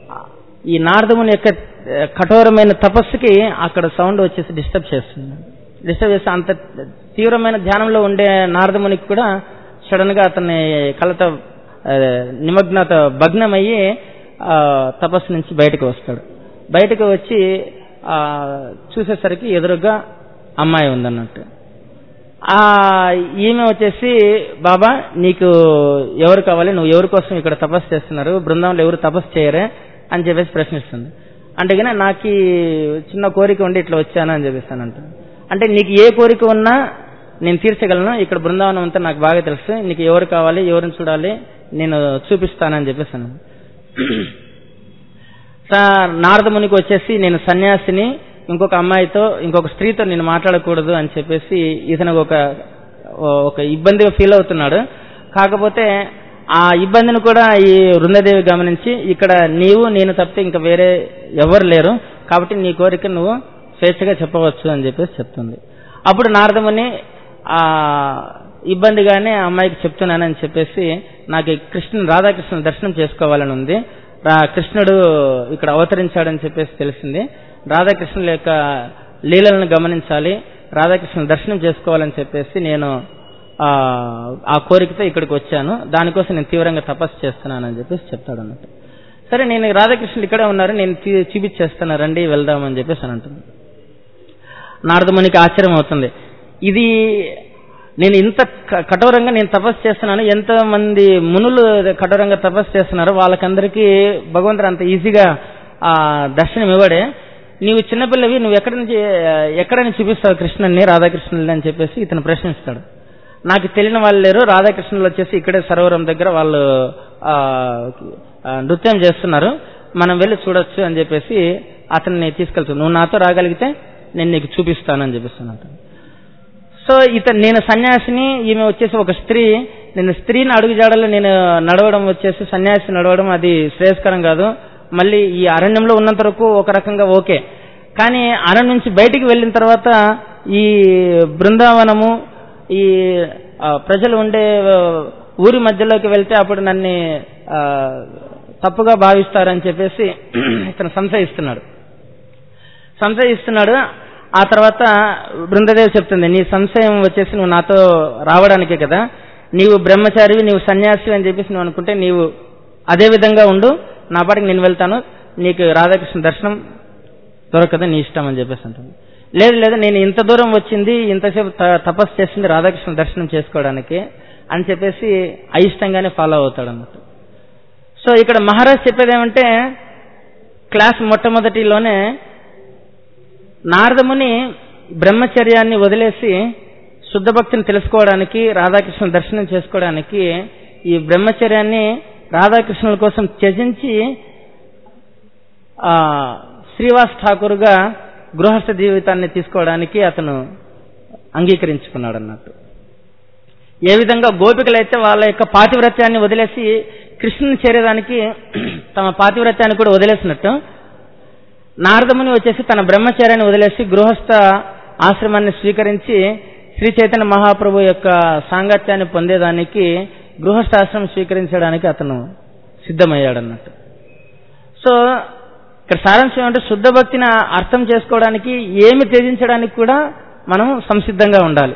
ఈ నారదముని యొక్క ఆ, కఠోరమైన తపస్సుకి అక్కడ సౌండ్ వచ్చేసి డిస్టర్బ్ చేస్తుంది డిస్టర్బ్ చేస్తే అంత తీవ్రమైన ధ్యానంలో ఉండే నారదమునికి కూడా సడన్ గా అతన్ని కలత ఆ, నిమగ్నత భగ్నమయ్యి ఆ, తపస్సు నుంచి బయటకు వస్తాడు బయటకు వచ్చి ఆ, చూసేసరికి ఎదురుగా అమ్మాయి ఉందన్నట్టు ఆ ఈమె వచ్చేసి బాబా నీకు ఎవరు కావాలి నువ్వు ఎవరి కోసం ఇక్కడ తపస్సు చేస్తున్నారు బృందంలో ఎవరు తపస్సు చేయరే అని చెప్పేసి ప్రశ్నిస్తుంది అంటే కానీ నాకు ఈ చిన్న కోరిక ఉండి ఇట్లా వచ్చాను అని చెప్పేస్తానంట అంటే నీకు ఏ కోరిక ఉన్నా నేను తీర్చగలను ఇక్కడ బృందావనం అంతా నాకు బాగా తెలుసు నీకు ఎవరు కావాలి ఎవరిని చూడాలి నేను చూపిస్తానని చెప్పేసాను సా- నారద మునికి వచ్చేసి నేను సన్యాసిని ఇంకొక అమ్మాయితో ఇంకొక స్త్రీతో నేను మాట్లాడకూడదు అని చెప్పేసి ఇతను ఒక ఒక ఇబ్బందిగా ఫీల్ అవుతున్నాడు కాకపోతే ఆ ఇబ్బందిని కూడా ఈ వృందదేవి గమనించి ఇక్కడ నీవు నేను తప్పితే ఇంకా వేరే ఎవరు లేరు కాబట్టి నీ కోరిక నువ్వు స్వేచ్ఛగా చెప్పవచ్చు అని చెప్పేసి చెప్తుంది అప్పుడు నారదముని ఆ ఇబ్బందిగానే ఆ అమ్మాయికి చెప్తున్నానని చెప్పేసి నాకు ఈ కృష్ణుని రాధాకృష్ణుని దర్శనం చేసుకోవాలని ఉంది రా- కృష్ణుడు ఇక్కడ అవతరించాడని చెప్పేసి తెలిసింది రాధాకృష్ణుల యొక్క లీలలను గమనించాలి రాధాకృష్ణుని దర్శనం చేసుకోవాలని చెప్పేసి నేను ఆ ఆ కోరికతో ఇక్కడికి వచ్చాను దానికోసం నేను తీవ్రంగా తపస్సు చేస్తున్నానని చెప్పేసి చెప్తాడు అన్నట్టు సరే నేను రాధాకృష్ణులు ఇక్కడే ఉన్నారు నేను చూ- చూపించేస్తాను రండి వెళ్దామని చెప్పేసి అని అంటుంది నారదమునికి ఆశ్చర్యం అవుతుంది ఇది నేను ఇంత క- కఠోరంగా నేను తపస్సు చేస్తున్నాను ఎంత మంది మునులు కఠోరంగా తపస్సు చేస్తున్నారో వాళ్ళకందరికీ భగవంతుడు అంత ఈజీగా ఆ దర్శనం ఇవ్వడే నీవు చిన్నపిల్లవి నువ్వు ఎక్కడి నుంచి ఎక్కడని చూపిస్తావు కృష్ణుని రాధాకృష్ణుని అని చెప్పేసి ఇతను ప్రశ్నిస్తాడు నాకు తెలియని వాళ్ళు లేరు రాధాకృష్ణులు వచ్చేసి ఇక్కడే సరోవరం దగ్గర వాళ్ళు ఆ, ఆ, నృత్యం చేస్తున్నారు మనం వెళ్ళి చూడొచ్చు అని చెప్పేసి అతన్ని తీసుకెళ్తాను నువ్వు నాతో రాగలిగితే నేను నీకు చూపిస్తానని చెప్పిస్తాను సో ఇతను నేను సన్యాసిని ఈమె వచ్చేసి ఒక స్త్రీ నేను స్త్రీని అడుగు జాడలో నేను నడవడం వచ్చేసి సన్యాసి నడవడం అది శ్రేయస్కరం కాదు మళ్ళీ ఈ అరణ్యంలో ఉన్నంత వరకు ఒక రకంగా ఓకే కానీ అరణ్యం నుంచి బయటికి వెళ్ళిన తర్వాత ఈ బృందావనము ఈ ఆ, ప్రజలు ఉండే ఆ, ఊరి మధ్యలోకి వెళ్తే అప్పుడు నన్ను ఆ, తప్పుగా భావిస్తారని చెప్పేసి ఇతను సంశయిస్తున్నాడు సంశయిస్తున్నాడు ఆ తర్వాత బృందదేవి చెప్తుంది నీ సంశయం వచ్చేసి నువ్వు నాతో రావడానికే కదా నీవు బ్రహ్మచారివి నీవు సన్యాసి అని చెప్పేసి నువ్వు అనుకుంటే నీవు అదే విధంగా ఉండు నా పాటికి నేను వెళ్తాను నీకు రాధాకృష్ణ దర్శనం దొరకదు నీ ఇష్టం అని చెప్పేసి అంటుంది లేదు లేదు నేను ఇంత దూరం వచ్చింది ఇంతసేపు త- తపస్సు చేసింది రాధాకృష్ణ దర్శనం చేసుకోవడానికి అని చెప్పేసి అయిష్టంగానే ఫాలో అవుతాడు అన్నట్టు సో ఇక్కడ మహారాజ్ చెప్పేది ఏమంటే క్లాస్ మొట్టమొదటిలోనే నారదముని బ్రహ్మచర్యాన్ని వదిలేసి శుద్ధ భక్తిని తెలుసుకోవడానికి రాధాకృష్ణ దర్శనం చేసుకోవడానికి ఈ బ్రహ్మచర్యాన్ని రాధాకృష్ణుల కోసం త్యజించి ఆ శ్రీవాస్ ఠాకూర్గా గృహస్థ జీవితాన్ని తీసుకోవడానికి అతను అంగీకరించుకున్నాడు అన్నట్టు ఏ విధంగా గోపికలైతే వాళ్ళ యొక్క పాతివ్రత్యాన్ని వదిలేసి కృష్ణుని చేరేదానికి తమ పాతివ్రత్యాన్ని కూడా వదిలేసినట్టు నారదముని వచ్చేసి తన బ్రహ్మచర్యాన్ని వదిలేసి గృహస్థ ఆశ్రమాన్ని స్వీకరించి శ్రీ చైతన్య మహాప్రభు యొక్క సాంగత్యాన్ని పొందేదానికి గృహస్థ ఆశ్రమం స్వీకరించడానికి అతను సిద్ధమయ్యాడు అన్నట్టు సో ఇక్కడ సారాంశం ఏమంటే శుద్ధ భక్తిని అర్థం చేసుకోవడానికి ఏమి త్యజించడానికి కూడా మనం సంసిద్ధంగా ఉండాలి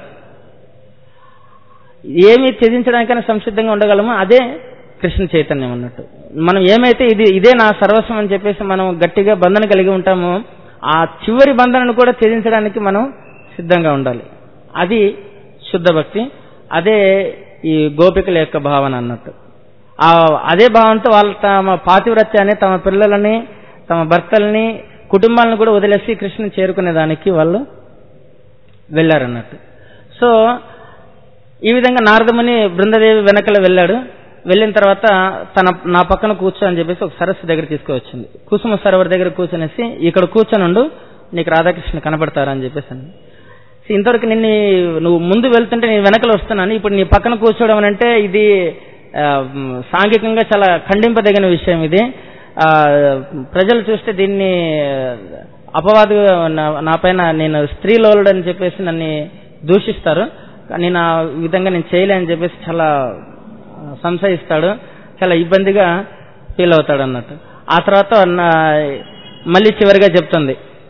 ఏమి త్యజించడానికైనా సంసిద్ధంగా ఉండగలమో అదే కృష్ణ చైతన్యం అన్నట్టు మనం ఏమైతే ఇది ఇదే నా సర్వస్వం అని చెప్పేసి మనం గట్టిగా బంధన కలిగి ఉంటామో ఆ చివరి బంధనను కూడా త్యజించడానికి మనం సిద్ధంగా ఉండాలి అది శుద్ధ భక్తి అదే ఈ గోపికల యొక్క భావన అన్నట్టు ఆ అదే భావంతో వాళ్ళు తమ పాతివ్రత్యాన్ని తమ పిల్లలని తమ భర్తల్ని కుటుంబాలను కూడా వదిలేసి కృష్ణుని చేరుకునే దానికి వాళ్ళు వెళ్ళారన్నట్టు సో ఈ విధంగా నారదముని బృందదేవి వెనకల వెళ్ళాడు వెళ్ళిన తర్వాత తన నా పక్కన కూర్చో అని చెప్పేసి ఒక సరస్సు దగ్గర తీసుకువచ్చింది కుసుమ సరోవర్ దగ్గర కూర్చొనేసి ఇక్కడ కూర్చొనుండు నీకు రాధాకృష్ణ కనపడతారని చెప్పేసి అంది. సో ఇంతవరకు నిన్ను నువ్వు ముందు వెళ్తుంటే నేను వెనకలు వస్తున్నాను ఇప్పుడు నీ పక్కన కూర్చోవడం అని అంటే ఇది ఆ, మ్, సాంఘికంగా చాలా ఖండింపదగిన విషయం ఇది ఆ, ప్రజలు చూస్తే దీన్ని అపవాదు నా- నా పైన నేను స్త్రీలోలుడు అని చెప్పేసి నన్ను దూషిస్తారు కానీ నా విధంగా నేను చేయలే అని చెప్పేసి చాలా ఆ, సంశయిస్తాడు చాలా ఇబ్బందిగా ఫీల్ అవుతాడు అన్నట్టు ఆ తర్వాత నా- మళ్ళీ చివరిగా చెప్తుంది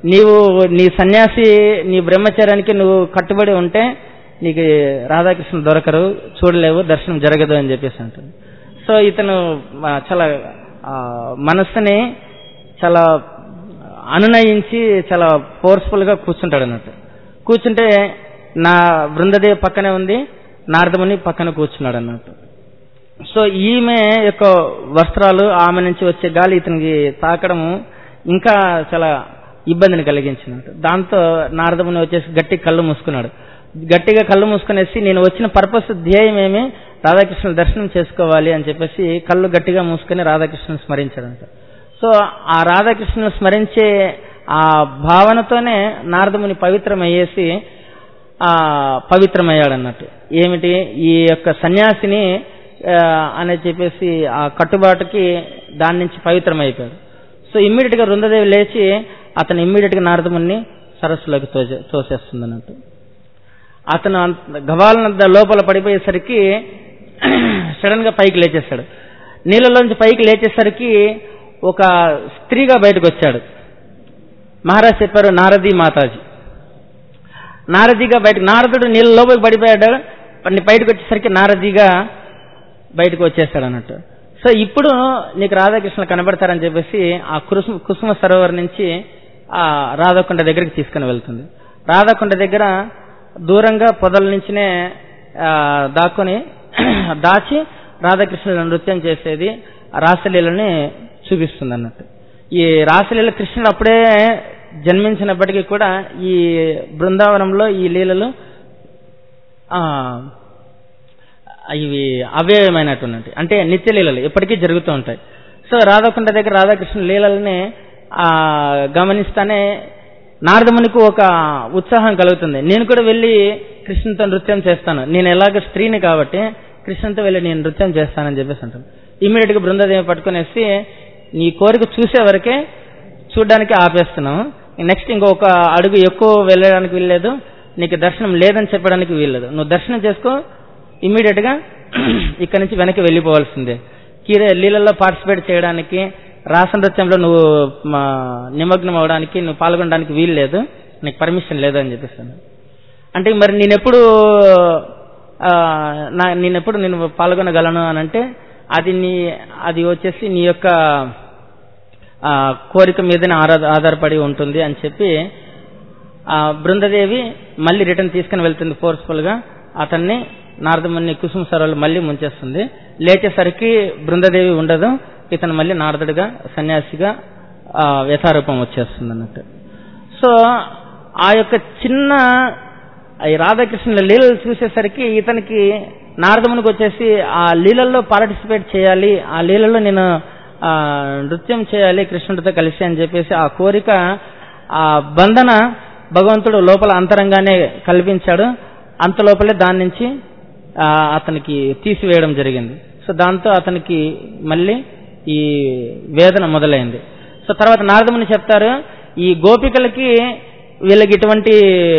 నీవు నీ సన్యాసి నీ బ్రహ్మచర్యానికి నువ్వు కట్టుబడి ఉంటే నీకు రాధాకృష్ణ దొరకరు చూడలేవు దర్శనం జరగదు అని చెప్పేసి అంటుంది సో ఇతను ఆ, చాలా ఆ, మనస్సుని చాలా అనునయించి చాలా ఫోర్స్ఫుల్ గా కూర్చుంటాడు అన్నట్టు కూర్చుంటే నా బృందదేవి పక్కనే ఉంది నారదముని పక్కన కూర్చున్నాడు అన్నట్టు సో ఈమె యొక్క వస్త్రాలు ఆమె నుంచి వచ్చే గాలి ఇతనికి తాకడము ఇంకా చాలా ఇబ్బందిని కలిగించినట్టు దాంతో నారదముని వచ్చేసి గట్టి కళ్ళు మూసుకున్నాడు గట్టిగా కళ్ళు మూసుకునేసి నేను వచ్చిన పర్పస్ ధ్యేయం ఏమి రాధాకృష్ణ దర్శనం చేసుకోవాలి అని చెప్పేసి కళ్ళు గట్టిగా మూసుకొని రాధాకృష్ణను స్మరించాడంట సో ఆ రాధాకృష్ణను స్మరించే ఆ భావనతోనే నారదముని పవిత్రమయ్యేసి ఆ పవిత్రమయ్యాడు అన్నట్టు ఏమిటి ఈ యొక్క సన్యాసిని ఆ, అని చెప్పేసి ఆ కట్టుబాటుకి దాని నుంచి పవిత్రమైపోయాడు సో ఇమ్మీడియట్ గా రుందదేవి లేచి అతను ఇమ్మీడియట్ గా నారదముని సరస్సులోకి తోచే తోసేస్తుంది అన్నట్టు అతను అంత- గవాలన ద- లోపల పడిపోయేసరికి సడన్ గా పైకి లేచేశాడు నీళ్ళలోంచి పైకి లేచేసరికి ఒక స్త్రీగా బయటకు వచ్చాడు మహారాజ్ చెప్పారు నారది మాతాజీ నారదీగా బయట నారదుడు నీళ్ళ లోపలికి పడిపోయాడు వాడిని బయటకు వచ్చేసరికి నారదీగా బయటకు వచ్చేసాడు అన్నట్టు సో ఇప్పుడు నీకు రాధాకృష్ణ కనబడతారని చెప్పేసి ఆ కుసుమ కుసుమ సరోవర్ నుంచి ఆ రాధాకుండ దగ్గరికి తీసుకుని వెళ్తుంది రాధాకుండ దగ్గర దూరంగా పొదల నుంచినే ఆ, దాక్కుని దాచి రాధాకృష్ణుల నృత్యం చేసేది ఆ రాసలీలని చూపిస్తుంది అన్నట్టు ఈ రాసలీల కృష్ణుడు అప్పుడే జన్మించినప్పటికీ కూడా ఈ బృందావనంలో ఈ లీలలు ఆ ఇవి అవ్యయమైనటువంటి అంటే నిత్య లీలలు ఎప్పటికీ జరుగుతూ ఉంటాయి సో రాధాకుండ దగ్గర రాధాకృష్ణ లీలల్ని ఆ గమనిస్తానే నారదమునికి ఒక ఉత్సాహం కలుగుతుంది నేను కూడా వెళ్ళి కృష్ణుతో నృత్యం చేస్తాను నేను ఎలాగ స్త్రీని కాబట్టి కృష్ణుతో వెళ్ళి నేను నృత్యం చేస్తానని చెప్పేసి అంటాను ఇమీడియట్ గా బృందదేవి పట్టుకునేసి నీ కోరిక చూసే వరకే చూడడానికి ఆపేస్తున్నాం నెక్స్ట్ ఇంకొక అడుగు ఎక్కువ వెళ్ళడానికి వీల్లేదు నీకు దర్శనం లేదని చెప్పడానికి వీల్లేదు నువ్వు దర్శనం చేసుకో ఇమ్మీడియట్ గా ఇక్కడి నుంచి వెనక్కి వెళ్ళిపోవాల్సిందే కీరే లీలల్లో పార్టిసిపేట్ చేయడానికి రాస నృత్యంలో నువ్వు మా, నిమగ్నం అవడానికి నువ్వు పాల్గొనడానికి వీలు లేదు నీకు పర్మిషన్ లేదు అని చెప్పేస్తాను అంటే మరి నేనెప్పుడు ఆ, నా నేనెప్పుడు నేను పాల్గొనగలను అని అంటే అది నీ అది వచ్చేసి నీ యొక్క ఆ, కోరిక మీదనే ఆరా- ఆధారపడి ఉంటుంది అని చెప్పి ఆ బృందదేవి మళ్ళీ రిటర్న్ తీసుకుని వెళ్తుంది ఫోర్స్ఫుల్ గా అతన్ని నారదముని కుసుమ సరళు మళ్ళీ ముంచేస్తుంది లేచేసరికి బృందదేవి ఉండదు ఇతను మళ్ళీ నారదుడిగా సన్యాసిగా ఆ, యథారూపం వచ్చేస్తుంది అన్నట్టు సో ఆ యొక్క చిన్న ఈ రాధాకృష్ణుల లీలలు చూసేసరికి ఇతనికి నారదమునికి వచ్చేసి ఆ లీలల్లో పార్టిసిపేట్ చేయాలి ఆ లీలలో నేను ఆ, నృత్యం చేయాలి కృష్ణుడితో కలిసి అని చెప్పేసి ఆ కోరిక ఆ బంధన భగవంతుడు లోపల అంతరంగానే కల్పించాడు అంత లోపలే దాని నుంచి ఆ, అతనికి తీసివేయడం జరిగింది సో దాంతో అతనికి మళ్ళీ ఈ వేదన మొదలైంది సో తర్వాత నారదముని చెప్తారు ఈ గోపికలకి వీళ్ళకి ఇటువంటి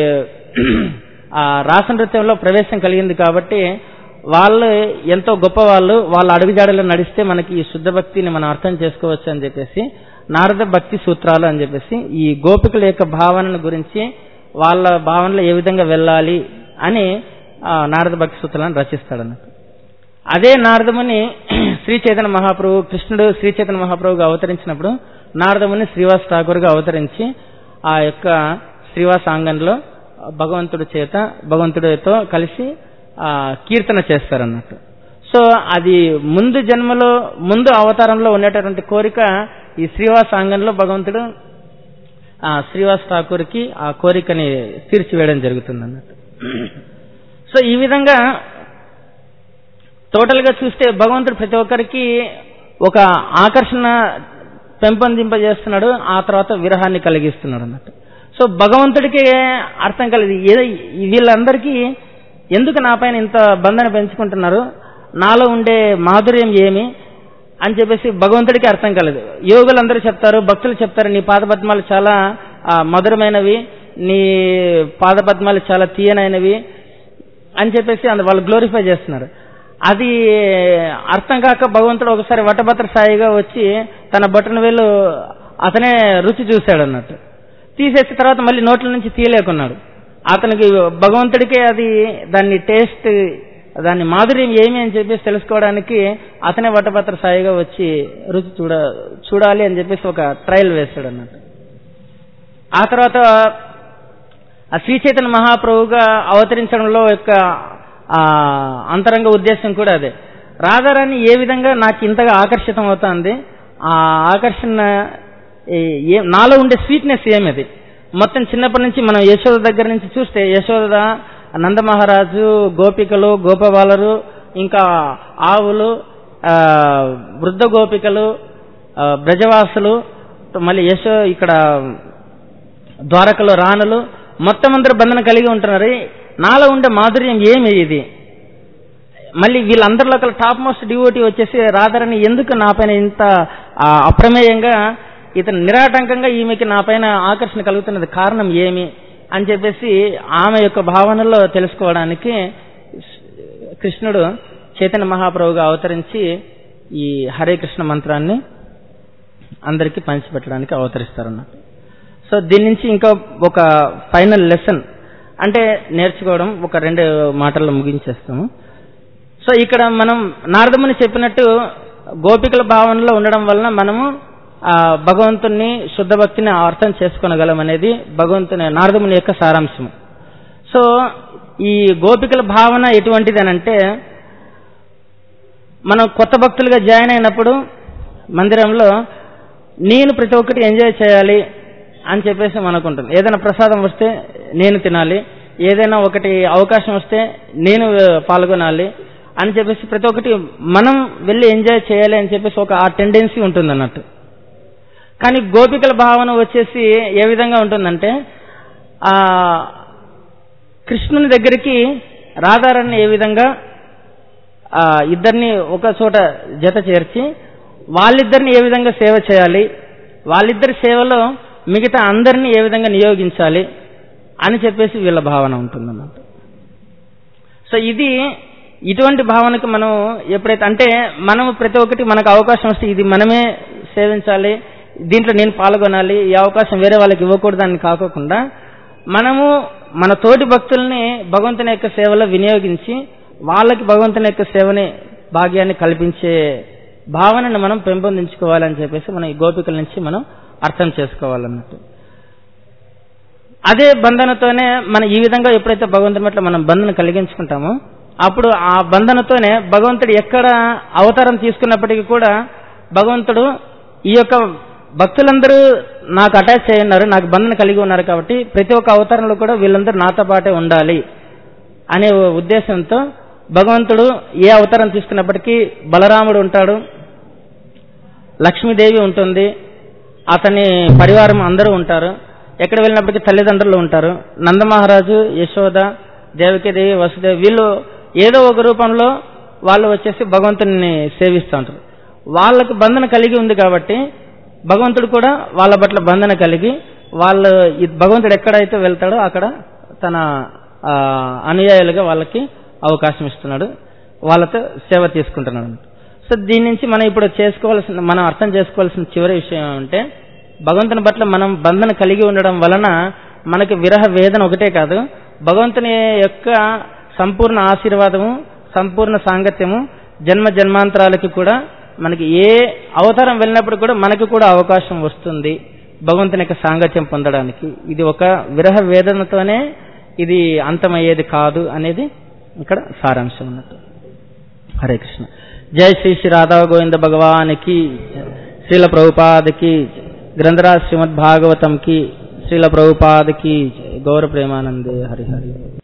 ఆ రాస నృత్యంలో ప్రవేశం కలిగింది కాబట్టి వాళ్ళు ఎంతో గొప్ప వాళ్ళు వాళ్ళ అడుగుజాడలో నడిస్తే మనకి ఈ శుద్ధ భక్తిని మనం అర్థం చేసుకోవచ్చు అని చెప్పేసి నారద భక్తి సూత్రాలు అని చెప్పేసి ఈ గోపికల యొక్క భావనను గురించి వాళ్ళ భావనలో ఏ విధంగా వెళ్ళాలి అని ఆ, నారద భక్తి సూత్రాలను రచిస్తాడు అన్నట్టు అదే నారదముని శ్రీ చైతన్య మహాప్రభు కృష్ణుడు శ్రీ చైతన్య మహాప్రభుగా అవతరించినప్పుడు నారదముని శ్రీవాస్ ఠాకూర్గా అవతరించి ఆ యొక్క శ్రీవాస్ ఆంగంలో భగవంతుడి చేత భగవంతుడితో కలిసి ఆ కీర్తన చేస్తారన్నట్టు సో అది ముందు జన్మలో ముందు అవతారంలో ఉండేటటువంటి కోరిక ఈ శ్రీవాస్ ఆంగంలో భగవంతుడు ఆ శ్రీవాస్ ఠాకూర్కి ఆ కోరికని తీర్చివేయడం జరుగుతుంది అన్నట్టు సో ఈ విధంగా టోటల్ గా చూస్తే భగవంతుడు ప్రతి ఒక్కరికి ఒక ఆకర్షణ పెంపొందింపజేస్తున్నాడు ఆ తర్వాత విరహాన్ని కలిగిస్తున్నాడు అన్నట్టు సో భగవంతుడికి అర్థం కలిగి ఏ- వీళ్ళందరికీ ఎందుకు నా పైన ఇంత బంధన పెంచుకుంటున్నారు నాలో ఉండే మాధుర్యం ఏమి అని చెప్పేసి భగవంతుడికి అర్థం కాలేదు యోగులందరూ చెప్తారు భక్తులు చెప్తారు నీ పాదపద్మాలు చాలా ఆ, మధురమైనవి నీ పాదపద్మాలు చాలా తీయనైనవి అని చెప్పేసి అందు వాళ్ళు గ్లోరిఫై చేస్తున్నారు అది అర్థం కాక భగవంతుడు ఒకసారి వటభద్ర సాయిగా వచ్చి తన బొట్టన వేలు అతనే రుచి చూశాడు అన్నట్టు తీసేసిన తర్వాత మళ్ళీ నోట్ల నుంచి తీయలేకున్నాడు అతనికి భగవంతుడికే అది దాన్ని టేస్ట్ దాని మాధుర్యం ఏమి అని చెప్పేసి తెలుసుకోవడానికి అతనే వటపత్ర సాయిగా వచ్చి రుచి చూడ చూడాలి అని చెప్పేసి ఒక ట్రయల్ వేస్తాడు అన్నట్టు ఆ తర్వాత ఆ శ్రీ చైతన్య మహాప్రభుగా అవతరించడంలో యొక్క ఆ అంతరంగ ఉద్దేశం కూడా అదే రాధారాణి ఏ విధంగా నాకు ఇంతగా ఆకర్షితం అవుతుంది ఆ ఆకర్షణ ఏ- ఏ నాలో ఉండే స్వీట్నెస్ ఏమిది మొత్తం చిన్నప్పటి నుంచి మనం యశోద దగ్గర నుంచి చూస్తే యశోద నందమహారాజు గోపికలు గోపబాలరు ఇంకా ఆవులు ఆ, వృద్ధ గోపికలు ఆ, బ్రజవాసులు మళ్ళీ యశో ఇక్కడ ద్వారకలో రాణులు మొత్తం అందరూ బంధన కలిగి ఉంటున్నారు నాలో ఉండే మాధుర్యం ఏమి ఇది మళ్ళీ వీళ్ళందరిలో ఒకరు టాప్ మోస్ట్ డివోటీ వచ్చేసి రాధారని ఎందుకు నా పైన ఇంత ఆ, అప్రమేయంగా ఇతను నిరాటంకంగా ఈమెకి నా పైన ఆకర్షణ కలుగుతున్నది కారణం ఏమి అని చెప్పేసి ఆమె యొక్క భావనలో తెలుసుకోవడానికి కృష్ణుడు చైతన్య మహాప్రభుగా అవతరించి ఈ హరే కృష్ణ మంత్రాన్ని అందరికీ పంచిపెట్టడానికి అవతరిస్తారన్నట్టు సో దీని నుంచి ఇంకా ఒక ఫైనల్ లెసన్ అంటే నేర్చుకోవడం ఒక రెండు మాటల్లో ముగించేస్తాము సో ఇక్కడ మనం నారదముని చెప్పినట్టు గోపికల భావనలో ఉండడం వలన మనము ఆ భగవంతుని శుద్ధ భక్తిని అర్థం చేసుకోగలం అనేది భగవంతుని నారదముని యొక్క సారాంశం సో ఈ గోపికల భావన ఎటువంటిది అని అంటే మనం కొత్త భక్తులుగా జాయిన్ అయినప్పుడు మందిరంలో నేను ప్రతి ఒక్కటి ఎంజాయ్ చేయాలి అని చెప్పేసి మనకు ఉంటుంది ఏదైనా ప్రసాదం వస్తే నేను తినాలి ఏదైనా ఒకటి అవకాశం వస్తే నేను ఆ, పాల్గొనాలి అని చెప్పేసి ప్రతి ఒక్కటి మనం వెళ్ళి ఎంజాయ్ చేయాలి అని చెప్పేసి ఒక ఆ టెండెన్సీ ఉంటుంది అన్నట్టు కానీ గోపికల భావన వచ్చేసి ఏ విధంగా ఉంటుందంటే ఆ కృష్ణుని దగ్గరికి రాధారాన్ని ఏ విధంగా ఆ ఇద్దరిని ఒక చోట జత చేర్చి వాళ్ళిద్దరిని ఏ విధంగా సేవ చేయాలి వాళ్ళిద్దరి సేవలో మిగతా అందరినీ ఏ విధంగా నియోగించాలి అని చెప్పేసి వీళ్ళ భావన ఉంటుందన్నమాట సో ఇది ఇటువంటి భావనకు మనం ఎప్పుడైతే అంటే మనం ప్రతి ఒక్కటి మనకు అవకాశం వస్తే ఇది మనమే సేవించాలి దీంట్లో నేను పాల్గొనాలి ఈ అవకాశం వేరే వాళ్ళకి ఇవ్వకూడదని కాకోకుండా మనము మన తోటి భక్తుల్ని భగవంతుని యొక్క సేవలో వినియోగించి వాళ్ళకి భగవంతుని యొక్క సేవని భాగ్యాన్ని కల్పించే భావనను మనం పెంపొందించుకోవాలని చెప్పేసి మనం ఈ గోపికల నుంచి మనం అర్థం చేసుకోవాలన్నట్టు అదే బంధనతోనే మనం ఈ విధంగా ఎప్పుడైతే భగవంతుని పట్ల మనం బంధన కలిగించుకుంటామో అప్పుడు ఆ బంధనతోనే భగవంతుడు ఎక్కడ అవతారం తీసుకున్నప్పటికీ కూడా భగవంతుడు ఈ యొక్క భక్తులందరూ నాకు అటాచ్ అయి ఉన్నారు నాకు బంధన కలిగి ఉన్నారు కాబట్టి ప్రతి ఒక్క అవతారంలో కూడా వీళ్ళందరూ నాతో పాటే ఉండాలి అనే ఉద్దేశంతో భగవంతుడు ఏ అవతారం తీసుకున్నప్పటికీ బలరాముడు ఉంటాడు లక్ష్మీదేవి ఉంటుంది అతని పరివారం అందరూ ఉంటారు ఎక్కడ వెళ్ళినప్పటికీ తల్లిదండ్రులు ఉంటారు నందమహారాజు యశోద దేవకీదేవి వసుదేవి వీళ్ళు ఏదో ఒక రూపంలో వాళ్ళు వచ్చేసి భగవంతుని సేవిస్తూ ఉంటారు వాళ్ళకు బంధన కలిగి ఉంది కాబట్టి భగవంతుడు కూడా వాళ్ళ పట్ల బంధన కలిగి వాళ్ళు ఈ భగవంతుడు ఎక్కడైతే వెళ్తాడో అక్కడ తన ఆ, అనుయాయులుగా వాళ్ళకి అవకాశం ఇస్తున్నాడు వాళ్ళతో సేవ తీసుకుంటున్నాడు సో దీని నుంచి మనం ఇప్పుడు చేసుకోవాల్సిన మనం అర్థం చేసుకోవాల్సిన చివరి విషయం అంటే భగవంతుని పట్ల మనం బంధన కలిగి ఉండడం వలన మనకి విరహ వేదన ఒకటే కాదు భగవంతుని యొక్క సంపూర్ణ ఆశీర్వాదము సంపూర్ణ సాంగత్యము జన్మ జన్మాంతరాలకి కూడా మనకి ఏ అవతారం వెళ్ళినప్పుడు కూడా మనకి కూడా అవకాశం వస్తుంది భగవంతుని యొక్క సాంగత్యం పొందడానికి ఇది ఒక విరహ వేదనతోనే ఇది అంతమయ్యేది కాదు అనేది ఇక్కడ సారాంశం ఉన్నట్టు హరే కృష్ణ జై శ్రీ శ్రీ రాధా గోవింద భగవానికి శ్రీల ప్రభుపాదకి గ్రంథరాజ్ శ్రీమద్ భాగవతం కి శ్రీల ప్రభుపాదకి గౌర ప్రేమానందే హరి హరి